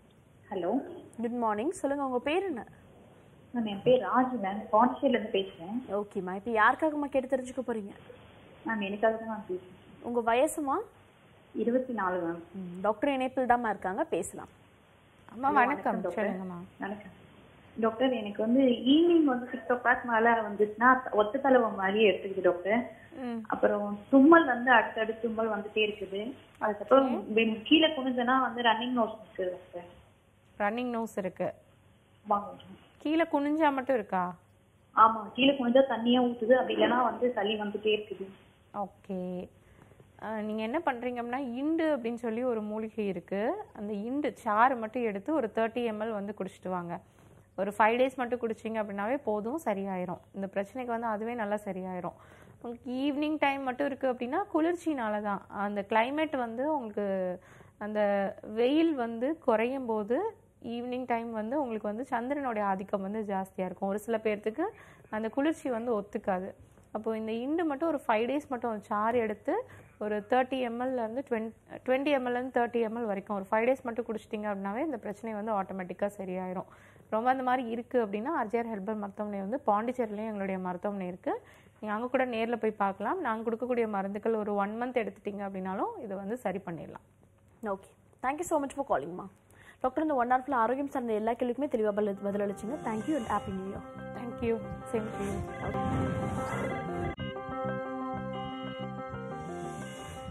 ஹலோ குட் மார்னிங் சொல்லுங்க உங்க பேர் என்ன மேம் என் பேர் ராஜு மேம் பாண்டிச்சேரில இருந்து பேசுறேன் ஓகேம்மா இப்போ யாருக்காகம்மா கேட்டு தெரிஞ்சுக்க போறீங்க மேம் எனக்காக தான் மேம் பேசுறேன் உங்க வயசுமா இருபத்தி நாலு மேம் டாக்டர் இணைப்பில் தாம்மா இருக்காங்க பேசலாம் அம்மா Hello, வணக்கம் டாக்டர். சொல்லுங்கம்மா வணக்கம் டாக்டர் எனக்கு வந்து ஈவினிங் வந்து சிக்ஸ் ஓ கிளாக் மேல வந்துச்சுன்னா ஒத்த தலைவ மாதிரியே எடுத்துக்குது டாக்டர் ம் அப்புறம் தும்மல் வந்து அடுத்தடுத்து தும்மல் வந்துட்டே இருக்குது அதுக்கப்புறம் வெ- கீழே குனிஞ்சனா வந்து ரன்னிங் நோஸ் இருக்குது டாக்டர் ரன்னிங் நோஸ் இருக்கு வாங்க கீழே குனிஞ்சா மட்டும் இருக்கா ஆமா கீழே குனிஞ்சா தண்ணியா ஊத்துது அப்படி இல்லைன்னா வந்து சளி வந்துட்டே இருக்குது ஓகே நீங்கள் என்ன பண்ணுறீங்க அப்படின்னா இண்டு அப்படின்னு சொல்லி ஒரு மூலிகை இருக்குது அந்த இண்டு சாறு மட்டும் எடுத்து ஒரு தேர்ட்டி எம்எல் வந்து குடிச்சிட்டு வாங்க ஒரு ஃபைவ் டேஸ் மட்டும் குடிச்சிங்க அப்படின்னாவே போதும் சரியாயிரும் இந்த பிரச்சனைக்கு வந்து அதுவே நல்லா சரியாயிரும் உங்களுக்கு ஈவினிங் டைம் மட்டும் இருக்குது அப்படின்னா குளிர்ச்சினால தான் அந்த climate வந்து உங்களுக்கு அந்த வெயில் வந்து குறையும் போது ஈவினிங் டைம் வந்து உங்களுக்கு வந்து சந்திரனுடைய ஆதிக்கம் வந்து ஜாஸ்தியாக இருக்கும் ஒரு சில பேர்த்துக்கு அந்த குளிர்ச்சி வந்து ஒத்துக்காது அப்போது இந்த இண்டு மட்டும் ஒரு ஃபைவ் டேஸ் மட்டும் சாறு எடுத்து ஒரு தேர்ட்டி எம்எல்லேருந்து டுவெண்ட் டுவெண்ட்டி எம்எல்லேருந்து தேர்ட்டி எம்எல் வரைக்கும் ஒரு ஃபைவ் டேஸ் மட்டும் குடிச்சிட்டிங்க அப்படின்னாவே இந்த பிரச்சனை வந்து ஆட்டோமேட்டிக்காக சரியாயிரும் ரொம்ப அந்த மாதிரி இருக்குது அப்படின்னா ஆர்ஜிஆர் ஹெர்பல் மருத்துவமனை வந்து பாண்டிச்சேரிலையும் எங்களுடைய மருத்துவமனை இருக்குது நீங்கள் அங்கே கூட நேரில் போய் பார்க்கலாம் நாங்கள் கொடுக்கக்கூடிய மருந்துகள் ஒரு ஒன் மந்த் எடுத்துட்டீங்க அப்படின்னாலும் இதை வந்து சரி பண்ணிடலாம் okay thank you so much for காலிங்மா டாக்டர் இந்த ஒன் ஹவர்ல ஆரோக்கியம் சார்ந்த எல்லா கேள்விக்குமே தெளிவாக பதில் பதிலளிச்சிங்க thank you and happy new year thank you same to you